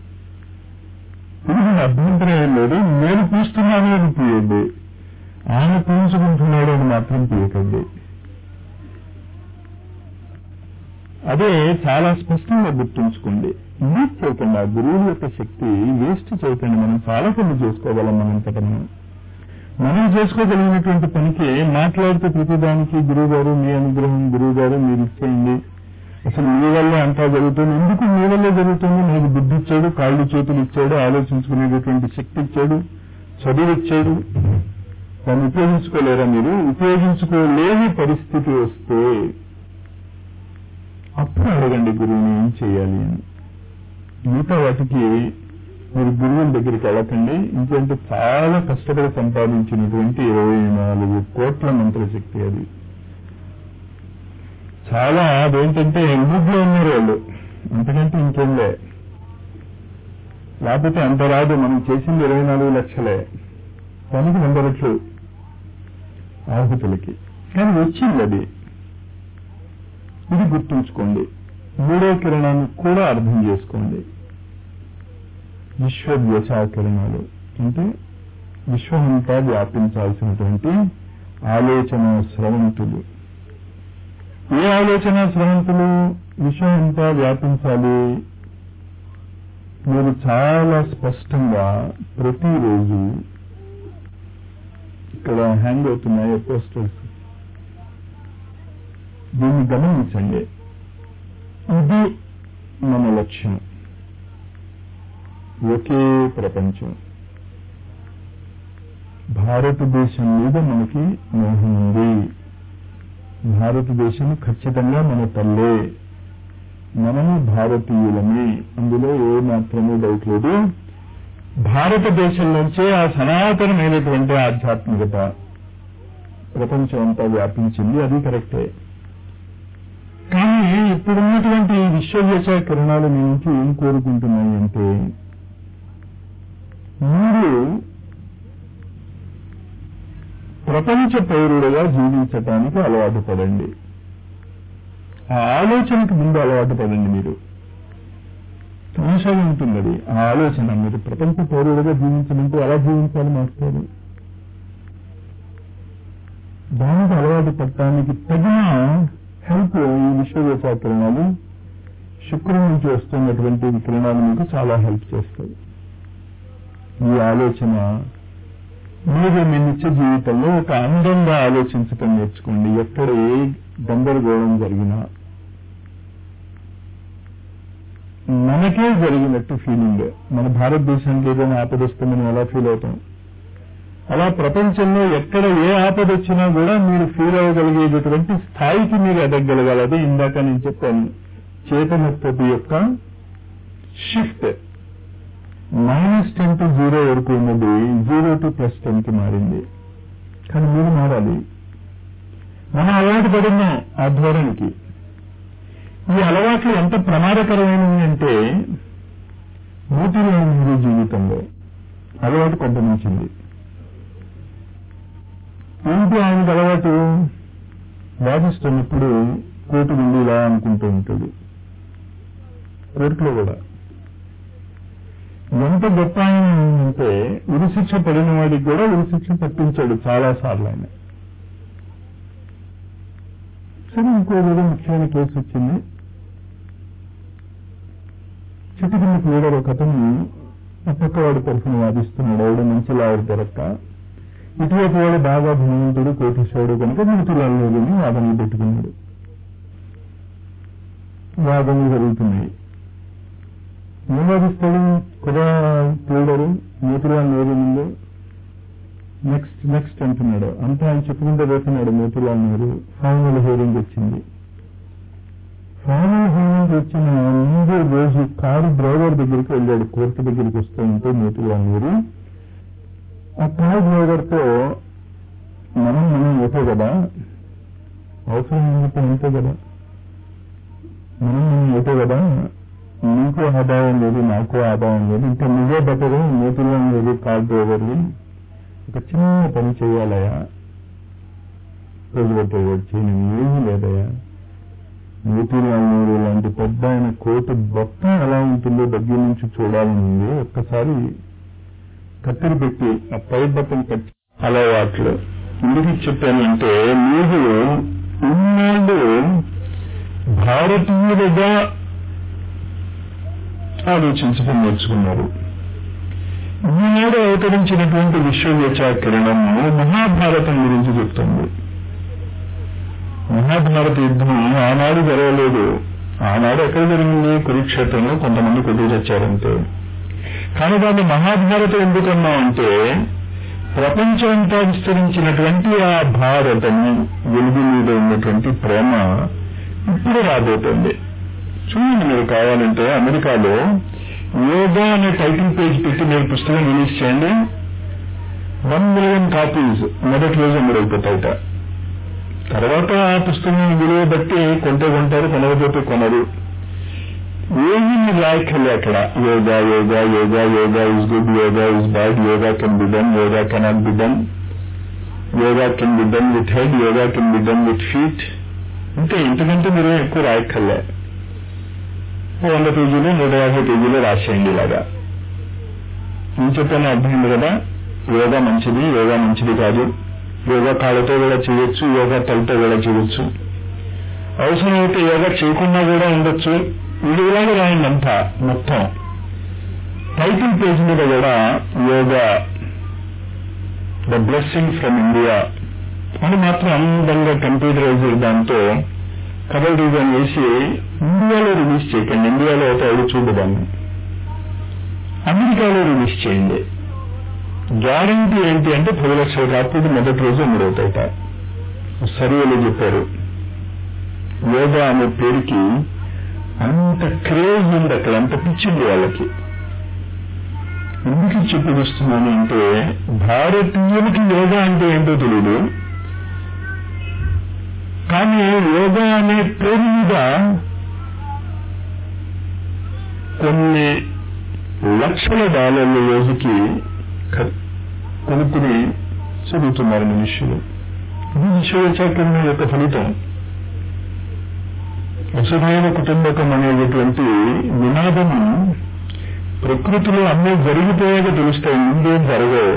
ఇది అభ్యంతరం ఏం లేదు నేను పూస్తున్నాను అని పూయండి ఆయన పూయించుకుంటున్నాడు అని మాత్రం పూయకండి అదే చాలా స్పష్టంగా గుర్తుంచుకోండి వేస్ట్ చేయకండి ఆ గురువుల యొక్క శక్తి వేస్ట్ చేయకండి మనం చాలా పనులు చేసుకోగలం మనంతట మనం మనం చేసుకోగలిగినటువంటి పనికి మాట్లాడితే ప్రతిదానికి గురువు గారు మీ అనుగ్రహం గురువు గారు మీరు ఇచ్చేయండి అసలు మీ వల్లే అంతా జరుగుతుంది ఎందుకు మీ వల్లే జరుగుతుంది మీకు బుద్ధి ఇచ్చాడు కాళ్ళు చేతులు ఇచ్చాడు ఆలోచించుకునేటటువంటి శక్తి ఇచ్చాడు చదువు ఇచ్చాడు దాన్ని ఉపయోగించుకోలేరా మీరు ఉపయోగించుకోలేని పరిస్థితి వస్తే అప్పుడు అడగండి గురువుని ఏం చేయాలి అని మిగతా వాటికి మీరు గురువుల దగ్గరికి వెళ్ళకండి ఎందుకంటే చాలా కష్టపడి సంపాదించినటువంటి ఇరవై నాలుగు కోట్ల మంత్రశక్తి అది చాలా అదేంటంటే మూడ్లో ఉన్నారు వాళ్ళు అంతకంటే ఇంకేంలే లేకపోతే అంత రాదు మనం చేసింది ఇరవై నాలుగు లక్షలే దానికి వంద రెట్లు ఆహుతులకి కానీ వచ్చింది అది ఇది గుర్తుంచుకోండి మూడో కిరణాన్ని కూడా అర్థం చేసుకోండి విశ్వద్వచా కిరణాలు అంటే విశ్వమంతా వ్యాపించాల్సినటువంటి ఆలోచన స్రవంతులు ఏ ఆలోచన స్రవంతులు విశ్వమంతా వ్యాపించాలి మీరు చాలా స్పష్టంగా ప్రతిరోజు ఇక్కడ హ్యాంగ్ అవుతున్నాయి పోస్టర్స్ దీన్ని గమనించండి ఇది మన లక్ష్యం ఒకే ప్రపంచం భారతదేశం మీద మనకి మోహం ఉంది భారతదేశం ఖచ్చితంగా మన తల్లే మనము భారతీయులమే అందులో ఏ మాత్రమూ డౌట్ లేదు భారతదేశం నుంచే ఆ సనాతనమైనటువంటి ఆధ్యాత్మికత ప్రపంచం అంతా వ్యాపించింది అది కరెక్టే కానీ ఇప్పుడున్నటువంటి ఈ విశ్వవ్యస కిరణాలు మీ నుంచి ఏం కోరుకుంటున్నాయి అంటే మీరు ప్రపంచ పౌరుడుగా జీవించటానికి అలవాటు పడండి ఆ ఆలోచనకి ముందు అలవాటు పడండి మీరు తమాషాగా ఉంటుంది అది ఆ ఆలోచన మీరు ప్రపంచ పౌరుడుగా జీవించమంటే ఎలా జీవించాలి మాస్టారు దానికి అలవాటు పడటానికి తగిన హెల్ప్ ఈ విశ్వవేశ కిరణాలు శుక్రం నుంచి వస్తున్నటువంటి కిరణాలు మీకు చాలా హెల్ప్ చేస్తాయి ఈ ఆలోచన మీరు మీ నిత్య జీవితంలో ఒక అందంగా ఆలోచించటం నేర్చుకోండి ఎక్కడ ఏ గందరగోళం జరిగినా మనకే జరిగినట్టు ఫీలింగ్ మన భారతదేశానికి ఏదైనా ఆపదొస్తే మనం ఎలా ఫీల్ అవుతాం అలా ప్రపంచంలో ఎక్కడ ఏ ఆపద వచ్చినా కూడా మీరు ఫీల్ అవ్వగలిగేటటువంటి స్థాయికి మీరు ఎదగగలగలది ఇందాక నేను చెప్పాను చేతనత్వపు యొక్క shift minus ten to zero వరకు ఉన్నది జీరో టు ప్లస్ టెన్ కి మారింది కానీ మీరు మారాలి మనం అలవాటు పడున్నాం ఆ ధోరణికి ఈ అలవాట్లు ఎంత ప్రమాదకరమైనవి అంటే మూతిలోని మీరు జీవితంలో అలవాటు కొంతమించింది ఏంటి ఆయనకు అలవాటు వాదిస్తున్నప్పుడు కోర్టు నుండి ఇలా అనుకుంటూ ఉంటాడు కోర్టులో కూడా ఎంత గొప్ప ఆయన అంటే ఉరిశిక్ష పడిన వాడికి కూడా ఉరిశిక్ష పట్టించాడు చాలా సార్లు ఆయన సరే ఇంకో ఏదో ముఖ్యమైన కేసు వచ్చింది చెట్టు కింద లీడర్ ఒక అతను ఆ పక్కవాడి తరఫున వాదిస్తున్నాడు ఎవడు మంచి లాయర్ దొరక్క ఇటువైపు వాడు బాగా ధనవంతుడు కోటీశ్వరుడు కనుక మూతులాలు లేదని వాదనలు పెట్టుకున్నాడు వాదనలు జరుగుతున్నాయి ఏం వాదిస్తాడు కుదా లీడరు మూతులాలు లేదు ముందు నెక్స్ట్ నెక్స్ట్ అంటున్నాడు అంతా ఆయన చెప్పుకుంటూ పోతున్నాడు మోతిలాల్ నెహ్రూ ఫైనల్ హియరింగ్ వచ్చింది ఫైనల్ హియరింగ్ వచ్చిన ముందు రోజు కారు డ్రైవర్ దగ్గరికి వెళ్ళాడు కోర్టు దగ్గరికి వస్తూ ఉంటే మోతిలాల్ నెహ్రూ ఆ కారు డ్రైవర్ తో మనం మనం ఓకే కదా అవసరం ఏమిటో అంతే కదా మనం మనం ఓకే కదా నీకు ఆదాయం లేదు నాకు ఆదాయం లేదు ఇంకా నువ్వే బెటరు మోతిలాల్ నెహ్రూ కార్ డ్రైవర్ని ఒక చిన్న పని చేయాలయా రోజుపెట్టేవాడు చేయని ఏమీ లేదయా మోతీలాల్ నెహ్రూ లాంటి పెద్ద ఆయన కోటు బొక్క ఎలా ఉంటుందో దగ్గర నుంచి చూడాలని ఉంది ఒక్కసారి కత్తెర పెట్టి ఆ పై బట్టను కట్టి అలవాట్లు ఎందుకు చెప్పానంటే మీరు ఇన్నాళ్ళు భారతీయులుగా ఆలోచించడం నేర్చుకున్నారు ఈనాడు అవతరించినటువంటి విశ్వవ్యచాకిరణము మహాభారతం గురించి చెప్తుంది మహాభారత యుద్ధం ఆనాడు జరగలేదు ఆనాడు ఎక్కడ జరిగింది కురుక్షేత్రంలో కొంతమంది కొద్ది చచ్చారంతే కానీ దాన్ని మహాభారతం ఎందుకన్నాం అంటే ప్రపంచం అంతా విస్తరించినటువంటి ఆ భారతము వెలుగు మీద ఉన్నటువంటి ప్రేమ ఇప్పుడు రాబోతుంది చూడండి మీరు కావాలంటే అమెరికాలో యోగా అనే టైటిల్ పేజ్ పెట్టి మీరు పుస్తకం రిలీజ్ చేయండి వన్ మిలియన్ కాపీస్ మొదటి రోజు అమ్ముడైపోతాయిట తర్వాత ఆ పుస్తకం విలువ బట్టి కొంటే కొంటారు కొనకపోతే కొనరు ఏమీ మీరు రాయక్కర్లే అక్కడ yoga yoga yoga yoga is good yoga is bad yoga can be done yoga cannot be done yoga can be done with head yoga can be done with feet అంటే ఇంతకంటే మీరు ఎక్కువ రాయక్కర్లే వంద పేజీలు నూట యాభై పేజీలు రాసేయండి ఇలాగా నేను చెప్పాను అర్థమైంది కదా యోగా మంచిది యోగా మంచిది కాదు యోగా కాళ్ళతో కూడా చేయొచ్చు యోగా తలతో కూడా చేయొచ్చు అవసరమైతే యోగా చేయకుండా కూడా ఉండొచ్చు ఇది ఇలాగే రాయండి అంతా మొత్తం టైటిల్ పేజ్ మీద కూడా yoga the blessing from India అని మాత్రం అందంగా కంప్యూటరైజ్డ్ దాంతో కవర్ డిజైన్ వేసి ఇండియాలో రిలీజ్ చేయకండి ఇండియాలో అయితే ఎవరు చూడదాన్ని అమెరికాలో రిలీజ్ చేయండి గ్యారంటీ ఏంటి అంటే పది లక్షల కాపీలు మొదటి రోజు అమ్ముడవుతాయిట సర్వేలో చెప్పారు యోగా అనే పేరుకి అంత క్రేజ్ ఉంది అక్కడ అంత పిచ్చింది వాళ్ళకి ఎందుకు చూపిస్తున్నాను అంటే భారతీయులకి యోగా అంటే ఏంటో తెలియదు కానీ యోగా అనే పేరు మీద కొన్ని లక్షల డాలర్ల రోజుకి కొనుక్కుని చదువుతున్నారు మనుష్యులు ఇది విశ్వవిచాకరణ యొక్క ఫలితం వసుధైన కుటుంబకం అనేటటువంటి నినాదము ప్రకృతిలో అన్నీ జరిగిపోయాక తెలుస్తాయి ముందేం జరగవు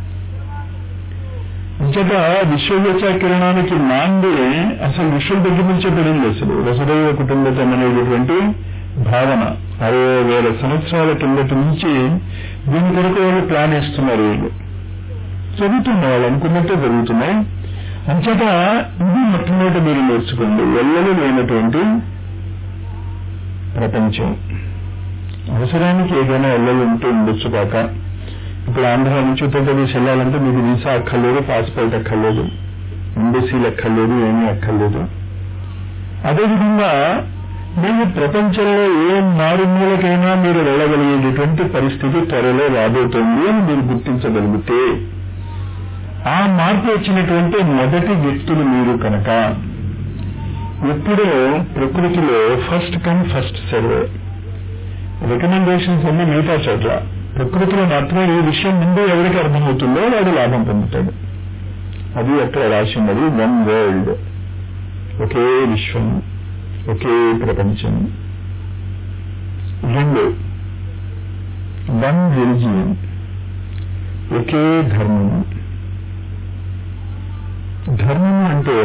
ఇంతగా విశ్వవ్యచాకిరణానికి నాంది అసలు విశ్వం దగ్గర నుంచే పడింది అసలు వసుదైవ కుటుంబకం అనేటటువంటి భావన అరవై వేల సంవత్సరాల కిందటి నుంచి దీని కొరకు వాళ్ళు ప్లాన్ వేస్తున్నారు వీళ్ళు జరుగుతున్నాయి వాళ్ళు అనుకున్నట్టే జరుగుతున్నాయి అంచేత ఇది మొట్టమొదటి మీరు నేర్చుకోండి ఎల్లలు లేనటువంటి ప్రపంచం అవసరానికి ఏదైనా ఎల్లలు ఉంటూ ఉండొచ్చు కాక ఇప్పుడు ఆంధ్ర నుంచి ఉత్తరప్రదేశ్ వెళ్ళాలంటే మీకు వీసా అక్కర్లేదు పాస్పోర్ట్ అక్కర్లేదు ఎంబసీలు అక్కర్లేదు ఏమీ అక్కర్లేదు అదేవిధంగా మీరు ప్రపంచంలో ఏ మారుమూలకైనా మీరు వెళ్ళగలిగేటటువంటి పరిస్థితి త్వరలో రాబోతోంది అని మీరు గుర్తించగలిగితే ఆ మార్పు వచ్చినటువంటి మొదటి వ్యక్తులు మీరు కనుక ఎప్పుడో ప్రకృతిలో first come first serve recommendations అన్ని మిగతా చోట్ల ప్రకృతిలో మాత్రమే ఈ విషయం ముందు ఎవరికి అర్థమవుతుందో వాడు లాభం పొందుతాడు అది అక్కడ రాసి ఉన్నది వన్ వరల్డ్ ఒకే విశ్వం ఒకే ప్రపంచం రెండు వన్ రిలిజియన్ ఒకే ధర్మము ధర్మము అంటే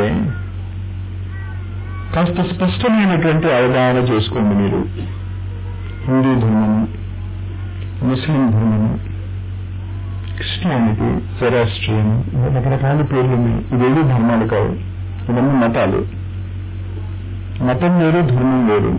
కాస్త స్పష్టమైనటువంటి అవగాహన చేసుకోండి మీరు హిందూ ధర్మము ముస్లిం ధర్మము క్రిస్టియానిటీ జెరాస్ట్రియన్ రకరకాల పేర్లు ఉన్నాయి ఇవేవి ధర్మాలు కావు ఇవన్నీ మతాలు మతం వేరు ధర్మం వేరు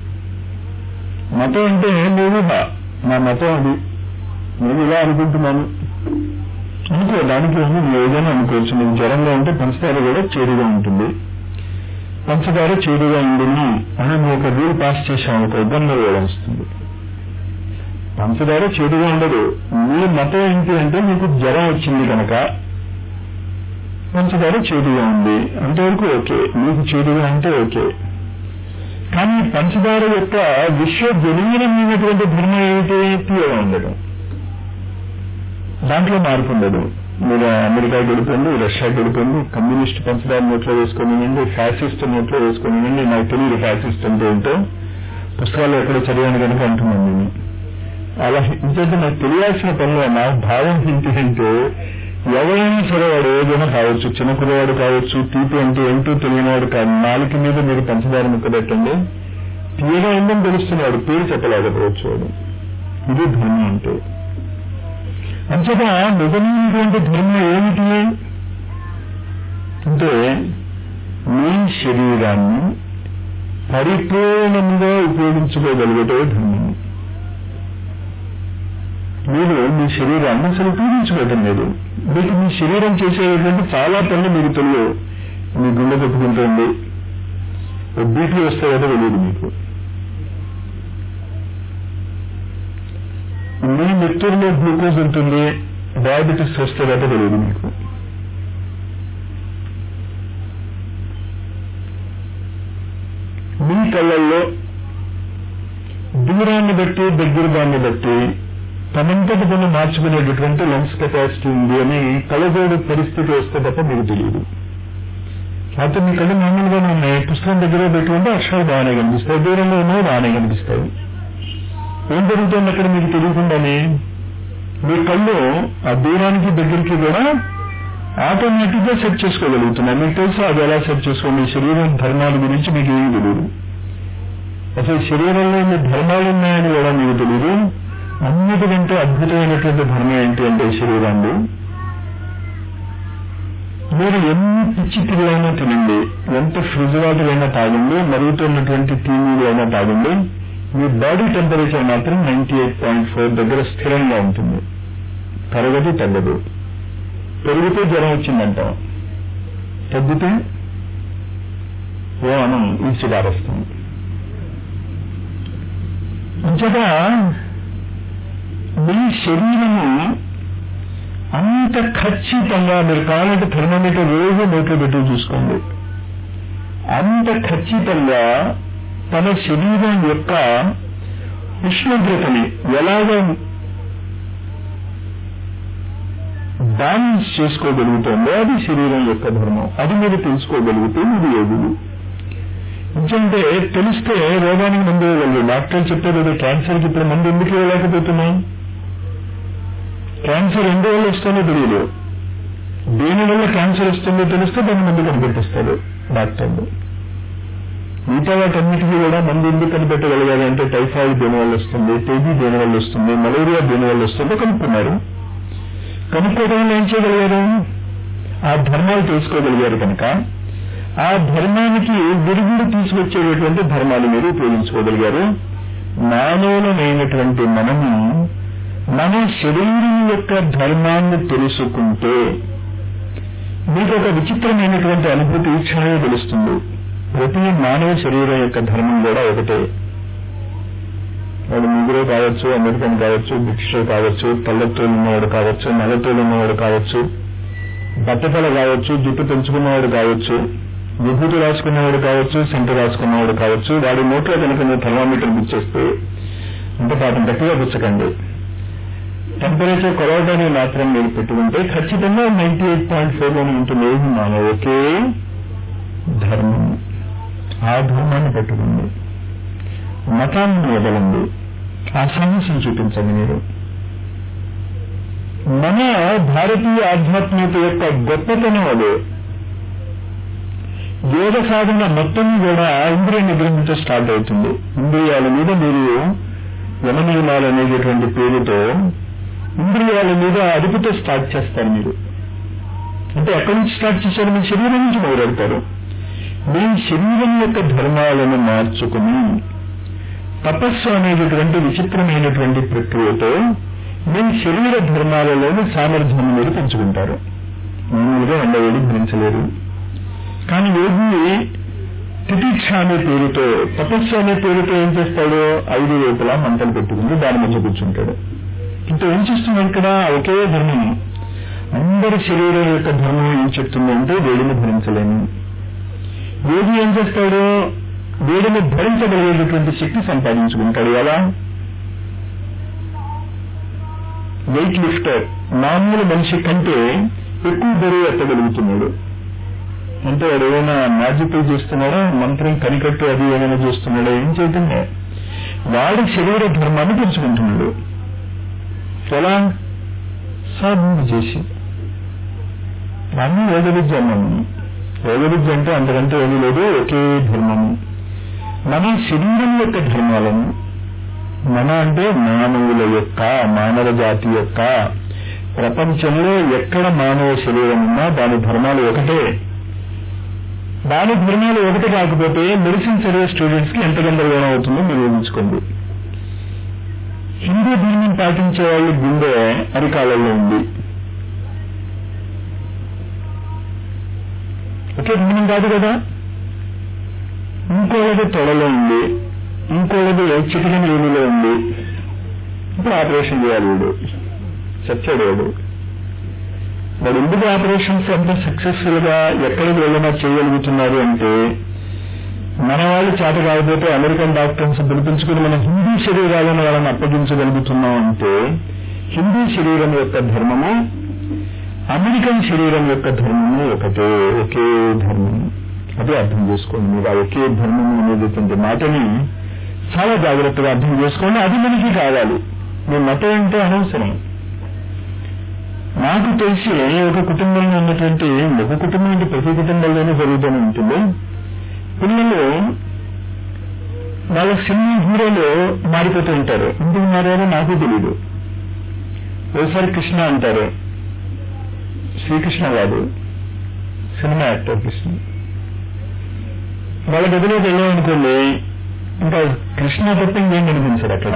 మతం అంటే లేదు నా మతం అది నేను ఇలా అనుకుంటున్నాను అనుకో దానికి ఏమో నువ్వు ఏదైనా అనుకోవచ్చు నీకు జ్వరంగా ఉంటే పంచదార కూడా చేదుగా ఉంటుంది పంచదార చేదుగా ఉందని అని నువ్వు ఒక రూల్ పాస్ చేసావు ఒక ఇబ్బంది వేయడం వస్తుంది పంచదార చేదుగా ఉండదు నీ మతం ఏంటి అంటే నీకు జ్వరం వచ్చింది కనుక పంచదార చేదుగా ఉంది అంతవరకు ఓకే నీకు చేదుగా అంటే ఓకే కానీ పంచదార యొక్క విశ్వ జనీనమైనటువంటి ధర్మం ఏమిటి తీయగా ఉండడం దాంట్లో మార్పు ఉండదు మీరు అమెరికా గెలుపండి రష్యా గెలుపండి కమ్యూనిస్ట్ పంచదార నోట్లో వేసుకొని ఫ్యాసిస్ట్ నోట్లో వేసుకొని నాకు తెలియదు ఫ్యాసిస్ట్ అంటే ఏంటో పుస్తకాలు ఎక్కడ చదివాను కనుక అంటున్నాను నేను అలా ఇంకంటే నాకు తెలియాల్సిన పనులు నా భావం ఏంటి అంటే ఎవరైనా సరే వాడు ఏదైనా కావచ్చు చిన్న కురవాడు కావచ్చు తీపి అంటే ఏంటో తెలియనివాడు కాదు నాలుగు మీద మీరు పంచదార ముక్క పెట్టండి తీయగా ఉందని తెలుస్తున్నాడు పేరు చెప్పలేకపోవచ్చు వాడు ఇది ధర్మం అంటే అంతగా నిజమైనటువంటి ధర్మం ఏమిటి అంటే మీ శరీరాన్ని పరిపూర్ణంగా ఉపయోగించుకోగలిగేటే ధర్మం మీరు మీ శరీరాన్ని అసలు ఉపయోగించుకోవటం లేదు మీకు మీ శరీరం చేసేటువంటి చాలా పనులు మీకు తెలియవు మీ గుండె కొట్టుకుంటుంది బీపీ వస్తే కదా తెలియదు మీకు మీ నెత్తూరులో గ్లూకోజ్ ఉంటుంది డయాబెటీస్ వస్తే కదా తెలియదు మీకు మీ కళ్ళల్లో దూరాన్ని బట్టి దగ్గర దాన్ని బట్టి తనంతటి పని మార్చుకునేటటువంటి లెన్స్ కెపాసిటీ ఉంది అని కళ్ళజోడు పరిస్థితి వస్తే తప్ప మీకు తెలియదు అయితే మీ కళ్ళు మామూలుగానే ఉన్నాయి పుస్తకం దగ్గర పెట్టుకుంటే అక్షరాలు బాగానే కనిపిస్తాయి దూరంలో ఉన్నవి బాగానే కనిపిస్తాయి ఏం జరుగుతుంది అక్కడ మీకు తెలియకుండానే మీ కళ్ళు ఆ దూరానికి దగ్గరికి కూడా ఆటోమేటిక్ గా సెట్ చేసుకోగలుగుతున్నాయి మీకు తెలుసు అది ఎలా సెట్ చేసుకో మీ శరీరం ధర్మాల గురించి మీకు ఏమీ తెలియదు అసలు శరీరంలో ఎన్ని ధర్మాలు ఉన్నాయని కూడా మీకు తెలియదు అన్నిటికంటే అద్భుతమైనటువంటి ధర్మం ఏంటి అంటే శరీరాన్ని మీరు ఎన్ని పిచ్చి తిరులైనా తినండి ఎంత ఫ్రిడ్జ్ వాటర్ అయినా తాగండి మరుగుతున్నటువంటి టీ నీళ్ళు అయినా తాగండి మీ బాడీ టెంపరేచర్ మాత్రం నైన్టీ ఎయిట్ పాయింట్ ఫోర్ దగ్గర స్థిరంగా ఉంటుంది పెరగదు తగ్గదు పెరిగితే జ్వరం వచ్చిందంటాం తగ్గితే ఓ అనం ఈడ్చి పారేస్తుంది అంతగా మీ శరీరము అంత ఖచ్చితంగా మీరు కావాలంటే థర్మోమీటర్ రోజు నోట్లో పెట్టి చూసుకోండి అంత ఖచ్చితంగా తన శరీరం యొక్క ఉష్ణోగ్రతని ఎలాగ బ్యాలెన్స్ చేసుకోగలుగుతుందో అది శరీరం యొక్క ధర్మం అది మీరు తెలుసుకోగలిగితే మీరు యోగులు ఎందుకంటే తెలిస్తే రోగానికి మందు ఇవ్వగలరు డాక్టర్ చెప్పారు ఏదో క్యాన్సర్కి ఇప్పుడు మందు ఎందుకు ఇవ్వలేకపోతున్నాం క్యాన్సర్ ఎందువల్ల వస్తుందో తెలియదు దేని వల్ల క్యాన్సర్ వస్తుందో తెలిస్తే దాన్ని మందు కనిపెట్టిస్తాడు డాక్టర్లు మిగతా వాటన్నిటికీ కూడా మందు ఎందుకు కనిపెట్టగలిగారు అంటే టైఫాయిడ్ దేని వల్ల వస్తుంది టీబీ దేని వల్ల వస్తుంది మలేరియా దేని వల్ల వస్తుందో కనుక్కున్నారు కనుక్కోవడం వల్ల ఏం చేయగలిగారు ఆ ధర్మాలు తెలుసుకోగలిగారు కనుక ఆ ధర్మానికి విరుగుడు తీసుకొచ్చేటటువంటి ధర్మాలు మీరు ఉపయోగించుకోగలిగారు మానవులమైనటువంటి మనము మన శరీరం యొక్క ధర్మాన్ని తెలుసుకుంటే మీకు ఒక విచిత్రమైనటువంటి అనుభూతి ఈ క్షణమే తెలుస్తుంది ప్రతి మానవ శరీరం యొక్క ధర్మం కూడా ఒకటే వాడు ముగ్గురు కావచ్చు అమెరికన్ కావచ్చు బ్రిటిషర్ కావచ్చు తెల్లతోలు ఉన్నవాడు కావచ్చు నల్లతోలు ఉన్నవాడు కావచ్చు బట్టతల కావచ్చు జుట్టు పెంచుకున్నవాడు కావచ్చు విభూతి రాసుకున్నవాడు కావచ్చు సెంటు రాసుకున్నవాడు కావచ్చు వాడి నోట్లో కనుక మీరు థర్మామీటర్ గుచ్చేస్తే అంటే పాపం గట్టిగా పుచ్చకండి టెంపరేచర్ కొలవడానికి మాత్రం మీరు పెట్టుకుంటే ఖచ్చితంగా నైన్టీ ఎయిట్ పాయింట్ ఫోర్ లోనే ఉంటుంది ఏది మానవ ఒకే ధర్మం ఆ ధర్మాన్ని పెట్టుకుంది మతాన్ని వదలండి ఆ సాహసం చూపించండి మీరు మన భారతీయ ఆధ్యాత్మికత యొక్క గొప్పతనం అదే యోగ సాధన మొత్తం కూడా ఇంద్రియ నిగ్రహంతో స్టార్ట్ అవుతుంది ఇంద్రియాల మీద మీరు యమనియమాలు అనేటటువంటి పేరుతో ఇంద్రియాల మీద అదుపుతో స్టార్ట్ చేస్తారు మీరు అంటే ఎక్కడి నుంచి స్టార్ట్ చేశారు మీ శరీరం నుంచి మొదలెడతారు మీ శరీరం యొక్క ధర్మాలను మార్చుకుని తపస్సు అనేటటువంటి విచిత్రమైనటువంటి ప్రక్రియతో మీ శరీర ధర్మాలలోని సామర్థ్యాన్ని మీరు పెంచుకుంటారు మామూలుగా వండవేడి భరించలేరు కానీ యోగి తితీక్ష అనే పేరుతో తపస్సు అనే పేరుతో ఏం చేస్తాడు ఐదు వైపులా మంటలు పెట్టుకుని దాని మధ్య కూర్చుంటాడు ఇంత ఏం చేస్తున్నాడు ఇక్కడ ఒకే ధర్మం అందరి శరీరం యొక్క ధర్మం ఏం చెప్తుందంటే వేడిని భరించలేను యోగి ఏం చేస్తాడు వేడిని భరించగలిగేటటువంటి శక్తి సంపాదించుకుంటాడు ఎలా వెయిట్ లిఫ్టర్ మామూలు మనిషి కంటే ఎక్కువ బరువు ఎత్తగలుగుతున్నాడు అంటే వాడు ఏమైనా మ్యాజిక్ చేస్తున్నాడా మంత్రం కనికట్టు అది ఏమైనా చేస్తున్నాడా ఏం చేయటమే వాడి శరీర ధర్మాన్ని పెంచుకుంటున్నాడు ఎలా సాధన చేసి దాన్ని యోగ విద్య అన్నాము యోగ విద్య అంటే అంతకంటే ఏమీ లేదు ఒకే ధర్మము మన శరీరం యొక్క ధర్మాలను మన అంటే మానవుల యొక్క మానవ జాతి యొక్క ప్రపంచంలో ఎక్కడ మానవ శరీరం ఉన్నా దాని ధర్మాలు ఒకటే దాని ధర్మాలు ఒకటి కాకపోతే మెడిసిన్ చదివే స్టూడెంట్స్ కి ఎంత గందరగోళం అవుతుందో మీరు ఊహించుకోండి హిందూ ధర్మం పాటించే వాళ్ళు గుండె అరికాలలో ఉంది ఒకే ధర్మం కాదు కదా ఇంకోళ్ళది తొడలో ఉంది ఇంకోళ్ళది చిటికన ఏమిలో ఉంది ఇప్పుడు ఆపరేషన్ చేయాలి వీడు చచ్చాడు వాడు వాడు ఎందుకు ఆపరేషన్స్ అంత సక్సెస్ఫుల్ గా ఎక్కడికి వెళ్ళినా చేయగలుగుతున్నారు అంటే మన వాళ్ళు చేత కాకపోతే అమెరికన్ డాక్టర్స్ పిలిపించుకుని మన హిందూ శరీరాలను వాళ్ళని అప్పగించగలుగుతున్నాం అంటే హిందూ శరీరం యొక్క ధర్మము అమెరికన్ శరీరం యొక్క ధర్మము ఒకటే ఒకే ధర్మము అదే అర్థం చేసుకోండి మీరు ఆ ఒకే ధర్మము అనేటటువంటి మాటని చాలా జాగ్రత్తగా అర్థం చేసుకోండి అది మనకి కావాలి మీ మతం అంటే అనవసరం నాకు తెలిసి ఒక కుటుంబంలో ఉన్నటువంటి ఒక కుటుంబం అంటే ప్రతి కుటుంబంలోనే జరుగుతూనే ఉంటుంది పిల్లలు వాళ్ళ సినిమా హీరోలు మారిపోతూ ఉంటారు ఎందుకు మారారో నాకు తెలియదు ఓసారి కృష్ణ అంటారు శ్రీకృష్ణ కాదు సినిమా యాక్టర్ కృష్ణ వాళ్ళ గదిలోకి వెళ్ళామనుకోండి ఇంకా కృష్ణ తప్ప ఇంకేం కనిపించదు అక్కడ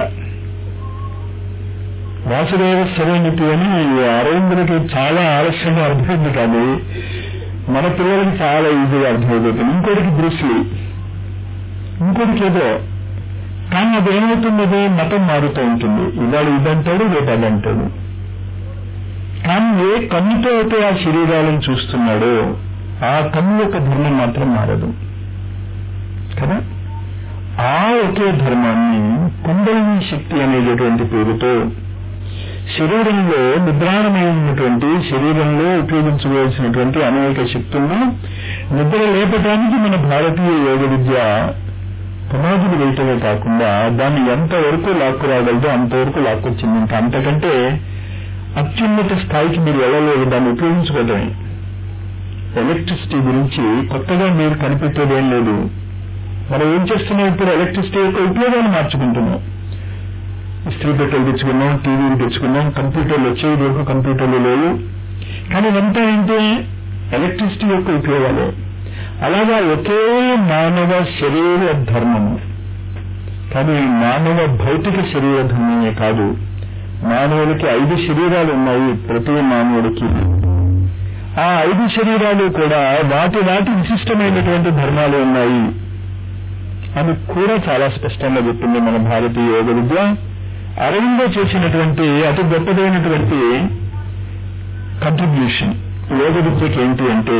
వాసుదేవ సరైనటి అని అరవిందులకి చాలా ఆలస్యంగా అర్థమైంది కానీ మన పిల్లలకి చాలా ఈజీగా అర్థమైపోతుంది ఇంకోటికి బ్రూస్లీ ఇంకోటికి ఏదో కానీ అది ఏమవుతున్నది మతం మారుతూ ఉంటుంది ఇవాళ ఇదంటాడు రేపు అదంటాడు కానీ ఏ కన్నుతో అయితే ఆ శరీరాలను చూస్తున్నాడో ఆ కన్ను యొక్క ధర్మం మాత్రం మారదు కదా ఆ ఒకే ధర్మాన్ని కుండలిని శక్తి అనేటటువంటి పేరుతో శరీరంలో నిద్రాణమై ఉన్నటువంటి శరీరంలో ఉపయోగించుకోవాల్సినటువంటి అనేక శక్తులను నిద్ర లేపటానికి మన భారతీయ యోగ విద్య పునాదులు వేయటమే కాకుండా దాన్ని ఎంతవరకు లాక్కురాగలదో అంతవరకు లాక్కొచ్చింది ఇంకా అంతకంటే అత్యున్నత స్థాయికి మీరు వెళ్ళలేదు దాన్ని ఉపయోగించుకోవటమే ఎలక్ట్రిసిటీ గురించి కొత్తగా మీరు కనిపెట్టేదేం లేదు మనం ఏం చేస్తున్నాం ఇప్పుడు ఎలక్ట్రిసిటీ యొక్క ఉపయోగాన్ని మార్చుకుంటున్నాం ఇస్త్రీ పెట్టెలు తెచ్చుకున్నాం టీవీలు తెచ్చుకున్నాం కంప్యూటర్లు వచ్చేది వరకు కంప్యూటర్లు లేవు కానీ ఇదంతా ఏంటి ఎలక్ట్రిసిటీ యొక్క ఉపయోగాలు అలాగా ఒకే మానవ శరీర ధర్మము కానీ మానవ భౌతిక శరీర ధర్మమే కాదు మానవుడికి ఐదు శరీరాలు ఉన్నాయి ప్రతి మానవుడికి ఆ ఐదు శరీరాలు కూడా వాటి వాటి విశిష్టమైనటువంటి ధర్మాలు ఉన్నాయి అని కూడా చాలా స్పష్టంగా చెప్పింది మన భారతీయ యోగ విద్య అరవిందో చేసినటువంటి అతి గొప్పదైనటువంటి కంట్రిబ్యూషన్ యోగ విద్యకి ఏంటి అంటే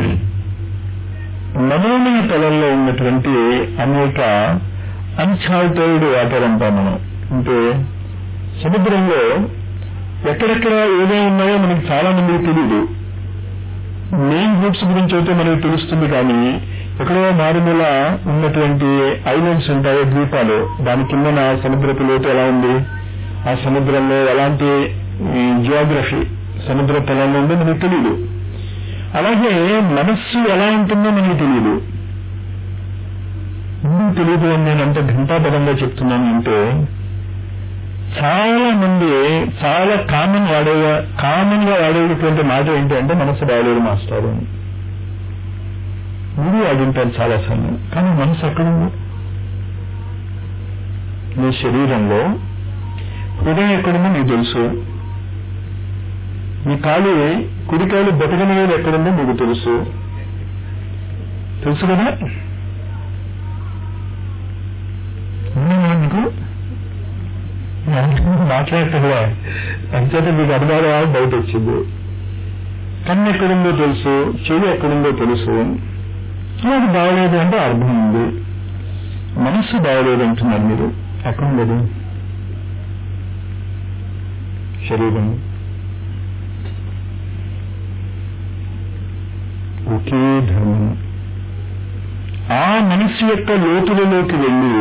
మనోమయ తలంలో ఉన్నటువంటి అనేక అన్చాల్టర్డ్ వాటర్ అంటాం మనం అంటే సముద్రంలో ఎక్కడెక్కడ ఏమేమి ఉన్నాయో మనకి చాలా మందికి తెలియదు మెయిన్ రూట్స్ గురించి అయితే మనకు తెలుస్తుంది కానీ ఎక్కడో మారుమూల ఉన్నటువంటి ఐలాండ్స్ ఉంటాయో ద్వీపాలు దాని కింద సముద్రపు లోతు ఎలా ఉంది ఆ సముద్రంలో ఎలాంటి జియోగ్రఫీ సముద్ర తలంలో ఉందో మనకు తెలియదు అలాగే మనస్సు ఎలా ఉంటుందో మనకి తెలియదు ఎందుకు తెలియదు అని నేను అంత ఘంటాపదంగా చెప్తున్నాను అంటే చాలా మంది చాలా కామన్ వాడే కామన్ గా వాడేటటువంటి మాట ఏంటి అంటే మనసు బాగలేదు మాస్టారు అని మీరు అడుగుంటారు చాలా సార్లు కానీ మనసు ఎక్కడుంది మీ శరీరంలో హృదయం ఎక్కడుందో మీకు తెలుసు మీ కాలు కుడికాయలు బతకని వేలు ఎక్కడుందో మీకు తెలుసు తెలుసు కదా మీకు మాట్లాడటంలో అంచేత మీకు అనుభవం బయట వచ్చింది కన్ను ఎక్కడుందో తెలుసు చెవి ఎక్కడుందో తెలుసు అది బాగలేదు అంటే అర్థం ఉంది మనస్సు బాగలేదు అంటున్నారు మీరు ఎక్కడుండదు శరీరం ఒకే ధర్మం ఆ మనస్సు యొక్క లోతులలోకి వెళ్ళి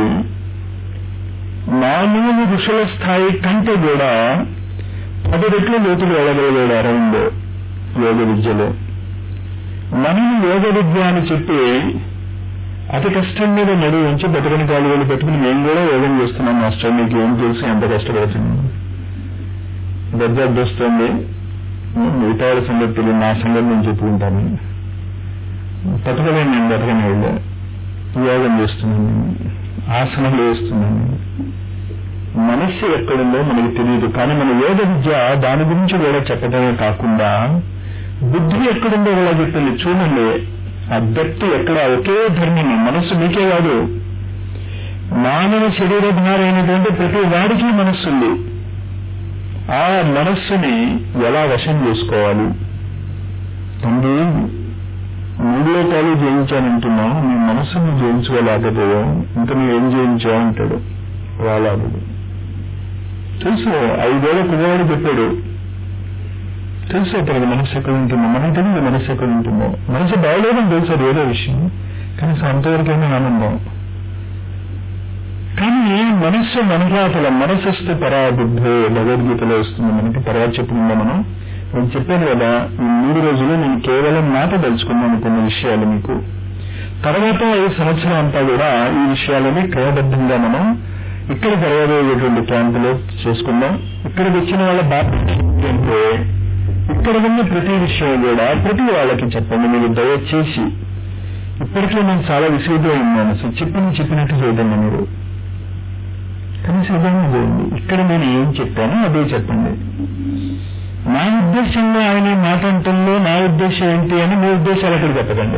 మామూలు ఋషుల స్థాయి కంటే కూడా పది రెట్లు లోతులు వెళ్ళగలిగాడు అరవిందో యోగ విద్యలో మనం యోగ విద్య అని చెప్పి అతి కష్టం మీద నడువు ఉంచి బతకని కాలువలు పెట్టుకుని మేము కూడా యోగం చేస్తున్నాం మాస్టర్ మీకు ఏం తెలుసు ఎంత కష్టపడుతున్నాం గజ్జాబ్ వస్తుంది మిగతా వాళ్ళ సంగతి తెలియదు నా సంగతి నేను చెప్పుకుంటాను బతకలేను నేను బతకని వాళ్ళు యోగం చేస్తున్నాను నేను ఆసనాలు వేస్తున్నాను మనస్సు ఎక్కడుందో మనకి తెలియదు కానీ మన యోగ విద్య దాని గురించి కూడా చెప్పడమే కాకుండా బుద్ధి ఎక్కడుందో కూడా చెప్పింది చూడండి ఆ వ్యక్తి ఎక్కడ ఒకే ధర్మం మనస్సు మీకే కాదు మానవ శరీరధారైనటువంటి ప్రతి వాడికి మనస్సు ఉంది ఆ మనస్సుని ఎలా వశం చేసుకోవాలి తండ్రి మూడు లోకాలు జయించానంటున్నావు నీ మనస్సును జయించుకోలేకపోయావు ఇంకా నువ్వు ఏం జయించావు అంటాడు వాలాదుడు తెలుసు ఐదేళ్ల కుమారుడు చెప్పాడు తెలుసు అతనికి మనస్సు ఎక్కడ ఉంటుందో మనకు తెలియదు మనస్సు ఎక్కడ ఉంటుందో మనసు బాగలేదని తెలుసు అది ఏదో విషయం కనీసం అంతవరకైనా ఆనందం కానీ మనస్సు మనకాతల మనస్సు పరాబుద్ధే భగవద్గీతలో వస్తుంది మనకి తర్వాత చెప్పుకుందాం మనం నేను చెప్పాను కదా ఈ మూడు రోజులు నేను కేవలం మాట తెలుసుకున్నాను కొన్ని విషయాలు మీకు తర్వాత ఈ సంవత్సరం అంతా కూడా ఈ విషయాలని క్రమబద్ధంగా మనం ఇక్కడ జరగబోయేటువంటి క్యాంపులో చేసుకుందాం ఇక్కడికి వచ్చిన వాళ్ళ బాధ్యత అంటే ఇక్కడ ఉన్న ప్రతి విషయం కూడా ప్రతి వాళ్ళకి చెప్పండి మీరు దయచేసి ఇప్పటికే నేను చాలా విసుగుగా ఉన్నాను అసలు చెప్పిన చెప్పినట్టు చేయదండి మీరు కనీసం ఇదన్నా చేయండి ఇక్కడ నేను ఏం చెప్పానో అదే చెప్పండి నా ఉద్దేశంలో ఆయన మాట అంటుందో నా ఉద్దేశం ఏంటి అని మీ ఉద్దేశాలు అక్కడ చెప్పకండి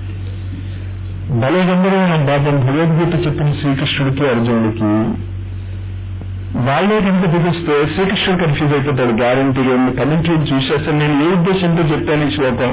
భలే గందరమైన పాపం భగవద్గీత చెప్పిన శ్రీకృష్ణుడికి అర్జునుడికి వాళ్ళే కనుక దిగిస్తే శ్రీకృష్ణుడు కన్ఫ్యూజ్ అయిపోతాడు గ్యారంటీగా ఉన్న కమెంట్రీని చూసి అసలు నేను ఏ ఉద్దేశంతో చెప్పాను ఈ శ్లోకం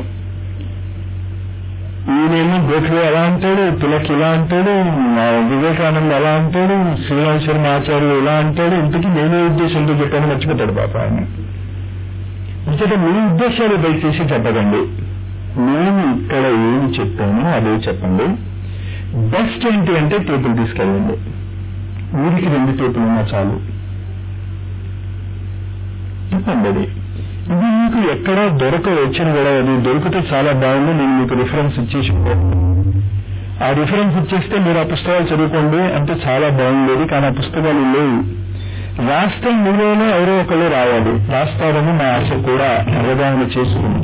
ఈయనేమో గోఖలే ఎలా అంటాడు తిలక్ ఇలా అంటాడు వివేకానంద ఎలా అంటాడు శ్రీరామ్ శర్మ ఆచార్యులు ఇలా అంటాడు ఇంతకీ నేనే ఉద్దేశంతో చెప్పాను మర్చిపోతాడు పాప ఆయన అంచేత మీ ఉద్దేశాలు దయచేసి చెప్పకండి నేను ఇక్కడ ఏమి చెప్పానో అదే చెప్పండి బెస్ట్ ఏంటి అంటే టేపులు తీసుకెళ్ళండి ఊరికి రెండు టేపులు ఉన్నా చాలు చెప్పండి అది ఇది మీకు ఎక్కడా దొరక వచ్చిన కూడా అది దొరికితే చాలా బాగుంది నేను మీకు రిఫరెన్స్ ఇచ్చేసి ఆ రిఫరెన్స్ ఇచ్చేస్తే మీరు ఆ పుస్తకాలు చదువుకోండి అంటే చాలా బాగుండేది కానీ ఆ పుస్తకాలు లేవు రాస్తే మీలోనే ఎవరో ఒకళ్ళు రావాలి రాస్తారని నా ఆశ కూడా అవగాహన చేసుకుని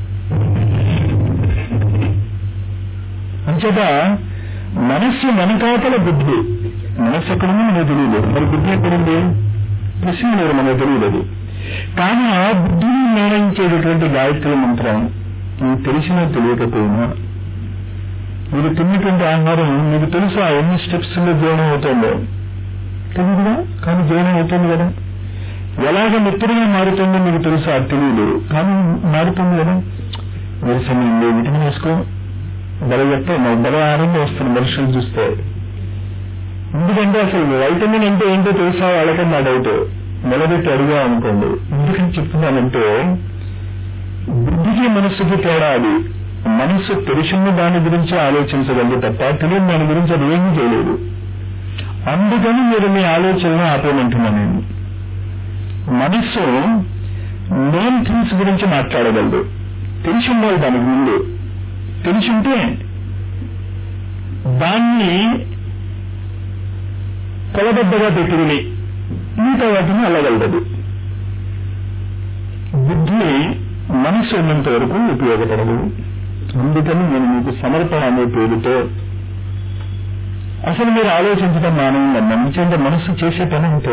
అంచేత మనస్సు మనకాతల బుద్ధి మనస్సు ఎక్కడుంది మనకు తెలియదు మరి బుద్ధి ఎక్కడుంది ప్రశ్న లేదు మనకు తెలియదు కానీ ఆ బుద్ధిని నిర్ణయించేటటువంటి గాయత్రి మంత్రం మీకు తెలిసినా తెలియకపోయినా మీరు తిన్నటువంటి ఆహారం మీకు తెలుసు ఆ ఎన్ని స్టెప్స్ లో జీవనం అవుతుందో తెలియదుగా కానీ జీవనం అవుతుంది కదా ఎలాగ మిత్రులుగా మారుతుందో మీకు తెలుసు అది తెలియదు కానీ మారుతుంది కదా మీరు సమయంలో విటమిన్ వేసుకో బల చెప్తాను బల ఆహారంగా వస్తుంది మనుషులు చూస్తే ఎందుకంటే అసలు వైటమిన్ అంటే ఏంటో తెలుసా వాళ్ళకని నా డౌట్ నిలబెట్టి అడిగా అనుకోండి ఎందుకని చెప్తున్నానంటే బుద్ధికి మనస్సుకి తేడా అది మనస్సు తెలిసిన దాని గురించి ఆలోచించగలదు తప్ప తెలియని దాని గురించి అది ఏమీ చేయలేదు అందుకని మీరు మీ ఆలోచనను ఆపేమంటున్నాను నేను మనస్సు మెయిన్ థింగ్స్ గురించి మాట్లాడగలదు తెలిసి ఉండాలి దానికి ముందు తెలిసి ఉంటే దాన్ని కొలబద్దగా పెట్టుకుని మిగతా వాటిని అల్లగలదు బుద్ధి మనస్సు ఉన్నంత వరకు ఉపయోగపడదు అందుకని నేను మీకు సమర్పణ అనే పేరుతో అసలు మీరు ఆలోచించడం మానవులు ఎందుకంటే మనస్సు చేసే పని అంటే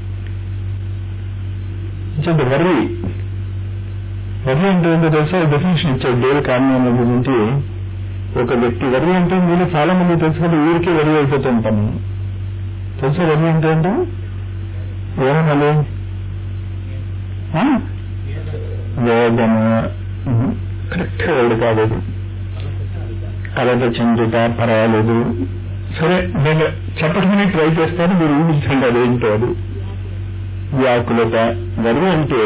ఎందుకంటే వర్రి వర్రి అంటే ఏంటో తెలుసా డెఫినేషన్ ఇచ్చాడు డేల్ కారణం గురించి ఒక వ్యక్తి వర్రి అంటే మీరు చాలా మంది తెలుసు కదా ఊరికే వర్రి అయిపోతూ ఉంటాము తెలుసా వర్రి అంటే ఏంటో ఏమనాలి వేదన కరెక్ట్ వర్డ్ కాదు అది కలత చెందుట పర్వాలేదు సరే నేను చెప్పడానికి ట్రై చేస్తాను మీరు ఊహించండి అదేంటో అది వ్యాకులత గర్వం అంటే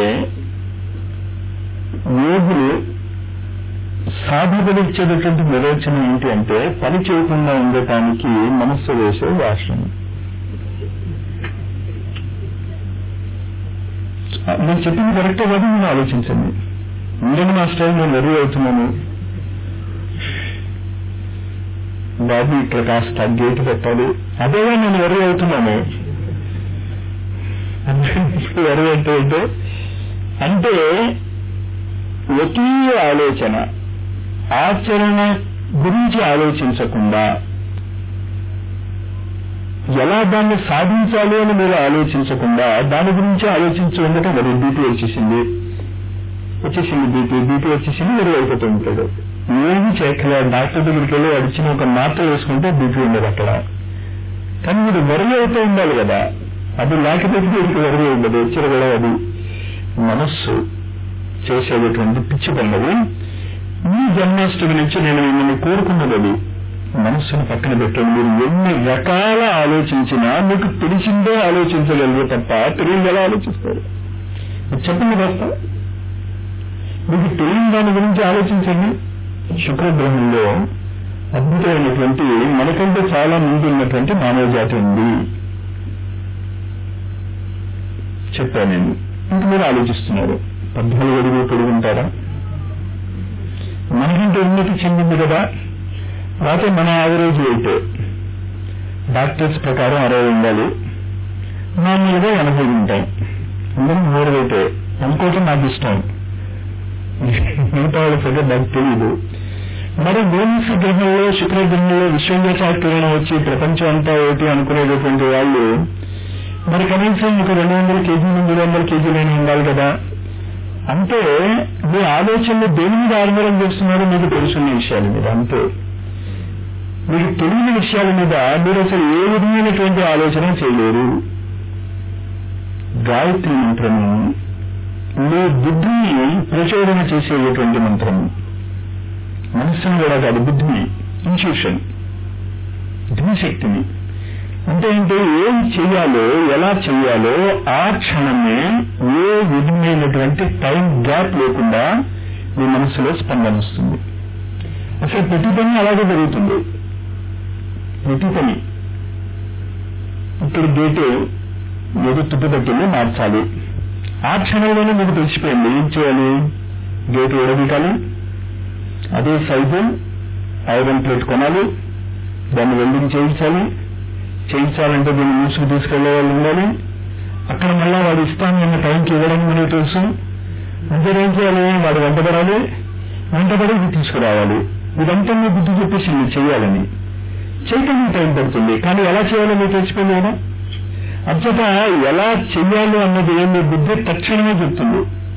యోగులు సాధకులు ఇచ్చేటటువంటి నిర్వచనం ఏంటి అంటే పని చేయకుండా ఉండటానికి మనస్సు వేసే వాషం నేను చెప్పింది కరెక్టే కాదు నేను ఆలోచించండి ఇండియన్ మాస్టర్ నేను వెరీ అవుతున్నాను బాబు ఇక్కడ కాస్త గేట్ పెట్టాలి అదేగా నేను వెరీ అవుతున్నాను వెరీ అంటే ఏంటో అంటే ఒకే ఆలోచన ఆచరణ గురించి ఆలోచించకుండా ఎలా దాన్ని సాధించాలి అని మీరు ఆలోచించకుండా దాని గురించి ఆలోచించి ఉండటం మరి బీపీ వచ్చేసింది వచ్చేసింది బీపీ బీపీ వచ్చేసింది మరి అయిపోతూ ఉంటాడు ఏమి చేయక్కలేదు డాక్టర్ దగ్గరికి వెళ్ళి అడిచిన ఒక మాత్ర వేసుకుంటే బీపీ ఉండదు అక్కడ కానీ మీరు వరి అవుతూ ఉండాలి కదా అది లేకపోతే వీరికి వరి ఉండదు చిరగడ అది మనస్సు చేసేటటువంటి పిచ్చి పనులు ఈ జన్మాష్టమి నుంచి నేను మిమ్మల్ని కోరుకున్నది అది మనస్సును పక్కన పెట్టండి మీరు ఎన్ని రకాల ఆలోచించినా మీకు తెలిసిందే ఆలోచించగలరు తప్ప తెలియదు ఎలా ఆలోచిస్తారు మీరు చెప్పండి కాస్త మీకు తెలియని దాని గురించి ఆలోచించండి శుక్రగ్రహంలో అద్భుతమైనటువంటి మనకంటే చాలా ముందు ఉన్నటువంటి మానవ జాతి ఉంది చెప్పాను నేను ఇంక మీరు ఆలోచిస్తున్నారు పద్నాలుగు అడుగులు పొడుగుంటారా మనకంటే ఉన్నతి చెందింది కదా లేకపోతే మన యావరేజ్ వెయిట్ డాక్టర్స్ ప్రకారం అరవై ఉండాలి మామూలుగా ఎనభై ఉంటాయి అందరూ మూడు వెయిట్ అనుకోవటం నాకు ఇష్టం మిగతా వాళ్ళ సంగతి నాకు తెలియదు మరి వేణుస్ గ్రహంలో శుక్రగ్రహంలో విశ్వంజాచ కిరణం వచ్చి ప్రపంచం అంతా ఒకటి అనుకునేటటువంటి వాళ్ళు మరి కనీసం ఒక రెండు వందల కేజీ మూడు వందల కేజీలైనా ఉండాలి కదా అంటే మీ ఆలోచనలు దేని మీద ఆధారం చేస్తున్నారో మీకు తెలుసున్న విషయాల మీద అంతే మీకు తెలియని విషయాల మీద మీరు అసలు ఏ విధమైనటువంటి ఆలోచన చేయలేరు గాయత్రి మంత్రము మీ బుద్ధిని ప్రచోదన చేసేటటువంటి మంత్రము మనస్సును కూడా కాదు బుద్ధిని ఇన్స్టిట్యూషన్ శక్తిని అంటే ఏంటి ఏం చెయ్యాలో ఎలా చెయ్యాలో ఆ క్షణమే ఏ విధమైనటువంటి టైం గ్యాప్ లేకుండా మీ మనసులో స్పందన వస్తుంది అసలు ప్రతి పని అలాగే జరుగుతుంది ప్రతి పని ఇక్కడ గేటు ఏదో తుట్టుపట్టింది మార్చాలి ఆ క్షణంలోనే మీకు తెలిసిపోయింది ఏం చేయాలి గేటు ఎడబీకాలి అదే సైజు ఐరన్ ప్లేట్ కొనాలి దాన్ని వెల్డింగ్ చేయించాలి చేయించాలంటే దీన్ని మూసుకు తీసుకెళ్లే వాళ్ళు ఉండాలి అక్కడ మళ్ళా వాడు ఇస్తాను అన్న టైంకి ఇవ్వడం మనకు తెలుసు అందరూ ఏం చేయాలి వాడు వెంటబడాలి వెంటబడి ఇది తీసుకురావాలి ఇదంతా మీ బుద్ధి చెప్పేసి మీరు చేయాలని చేయటానికి టైం పడుతుంది కానీ ఎలా చేయాలో మీకు తెలిసిపోయింది కదా అంచేత ఎలా చెయ్యాలి అన్నది మీ బుద్ధి తక్షణమే చెప్తుంది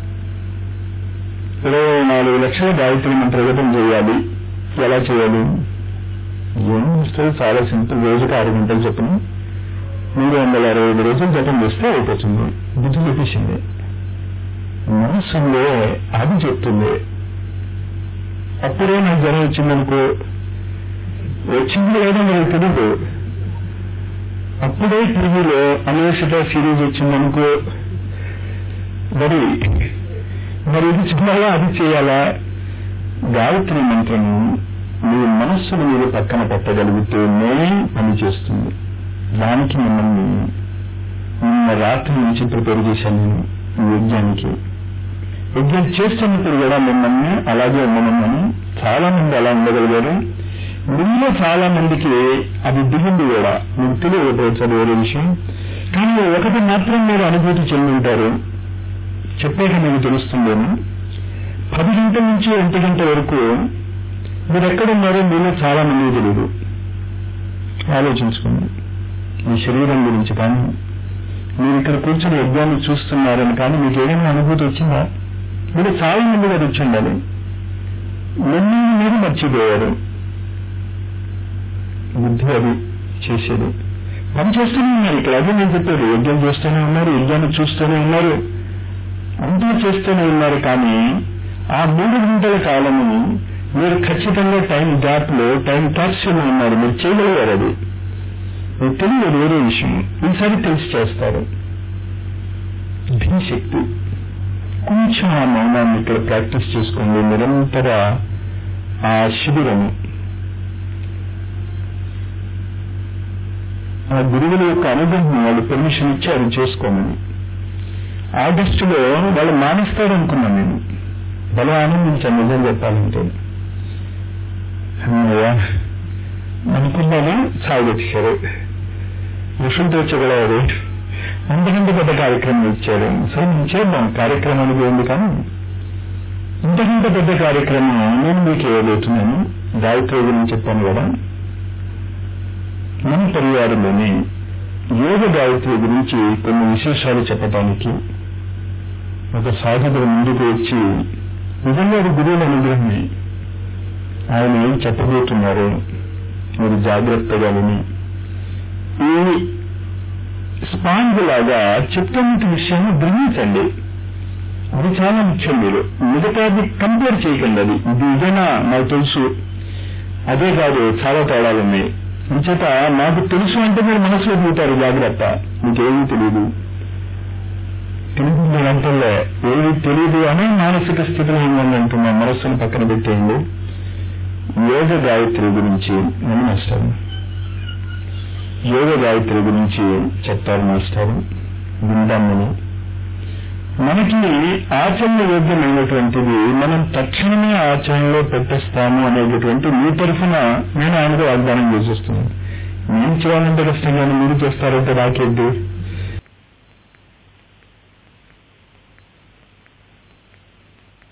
ఇరవై నాలుగు లక్షల గాయత్రి మంత్ర జపం చేయాలి ఎలా చేయాలి ఏం వస్తుంది చాలా సింపుల్ రోజుకి ఆరు గంటలు చెప్పిన మూడు వందల అరవై ఐదు రోజులు జపం చేస్తే అయిపోతుంది బుద్ధి చెప్పేసింది మనస్సులో అది చెప్తుంది అప్పుడే నాకు జ్వరం వచ్చిందనుకో వచ్చింది లేదో మనకు తెలియదు అప్పుడే టీవీలో అన్వేషిత సిరీస్ వచ్చిందనుకో మరి మరి ఇది చేయాలా అది చేయాలా గాయత్రి మంత్రము మీ మనస్సును మీరు పక్కన పెట్టగలిగితేనే పని చేస్తుంది దానికి మిమ్మల్ని నిన్న రాత్రి నుంచి ప్రిపేర్ చేశాను నేను ఈ యజ్ఞానికి యజ్ఞం చేస్తున్నప్పుడు కూడా మిమ్మల్ని అలాగే ఉండమని చాలా మంది అలా ఉండగలిగారు మీలో చాలా మందికి అది దిగింది కూడా మీకు తెలియకపోవచ్చు అది వేరే విషయం కానీ ఒకటి మాత్రం మీరు అనుభూతి చెంది ఉంటారు చెప్పాక మీకు తెలుస్తుందేమో పది గంటల నుంచి ఒంటి గంట వరకు మీరు ఎక్కడున్నారో మీలో చాలా మంది తెలియదు ఆలోచించుకోండి మీ శరీరం గురించి కానీ మీరు ఇక్కడ కూర్చొని యజ్ఞాన్ని చూస్తున్నారని కానీ మీకు ఏదైనా అనుభూతి వచ్చిందా మీరు చాలా మంది గారు వచ్చి ఉండాలి మిమ్మల్ని మీరు మర్చిపోయారు బుద్ధి అది చేసేది పని చేస్తూనే ఉన్నారు ఇక్కడ అదే నేను చెప్పారు యజ్ఞం చేస్తూనే ఉన్నారు యజ్ఞాన్ని చూస్తూనే ఉన్నారు అంతా చేస్తూనే ఉన్నారు కానీ ఆ మూడు గంటల కాలము మీరు ఖచ్చితంగా టైం గ్యాప్ లో టైం క్యాప్సూల్ ఉన్నారు మీరు చేయగలిగారు అది మీకు తెలియదు వేరే విషయం ఈసారి తెలిసి చేస్తారు ధీశక్తి కొంచెం ఆ మౌనాన్ని ఇక్కడ ప్రాక్టీస్ చేసుకోండి నిరంతర ఆ శిబిరము ఆ గురువుల యొక్క అనుగ్రహం వాళ్ళు పర్మిషన్ ఇచ్చారు చేసుకోమని ఆగస్టులో వాళ్ళు మానేస్తారు అనుకున్నాను నేను బలం ఆనందించాను నిజం చెప్పాలంటే అమ్మయ్య అనుకున్నాను సాగొచ్చారు ఋషులతో వచ్చగలవారు అంతకంటే పెద్ద కార్యక్రమం ఇచ్చారు సరే నేను చేద్దాం కార్యక్రమానికి ఉంది కానీ ఇంతకంటే పెద్ద కార్యక్రమం నేను మీకు ఇవ్వబోతున్నాను గాయత్రి గురించి చెప్పాను కదా మన పరివారంలోని యోగ గాయత్రి గురించి కొన్ని విశేషాలు చెప్పడానికి ఒక సాధకుడు ముందుకు వచ్చి నిజంగా అది గురువుల అనుగ్రహమే ఆయన ఏం చెప్పబోతున్నారు మీరు జాగ్రత్తగా విని ఈ స్పాంజ్ లాగా చెప్తున్న విషయాన్ని గ్రహించండి అది చాలా ముఖ్యం మీరు మిగతాది కంపేర్ చేయకండి అది ఇది ఇదేనా నాకు తెలుసు అదే కాదు చాలా తేడాలు ఉన్నాయి ఇంచేత నాకు తెలుసు అంటే మీరు మనసులో దిగుతారు జాగ్రత్త మీకేమీ తెలియదు తెలియదు నేను అంటలే ఏమీ తెలియదు అనే మానసిక స్థితిలో ఉందని అంటున్నా మనస్సును పక్కన పెట్టేయండి యోగ గాయత్రి గురించి నేను మాస్టర్ యోగ గాయత్రి గురించి చెప్తారు మాస్టర్ విందామని మనకి ఆచరణ యోగ్యమైనటువంటిది మనం తక్షణమే ఆచరణలో పెట్టేస్తాము అనేటటువంటి మీ తరఫున నేను ఆయనకు వాగ్దానం చేసేస్తున్నాను నేను చేయాలంటే కష్టం కానీ మీరు చేస్తారంటే నాకేంటి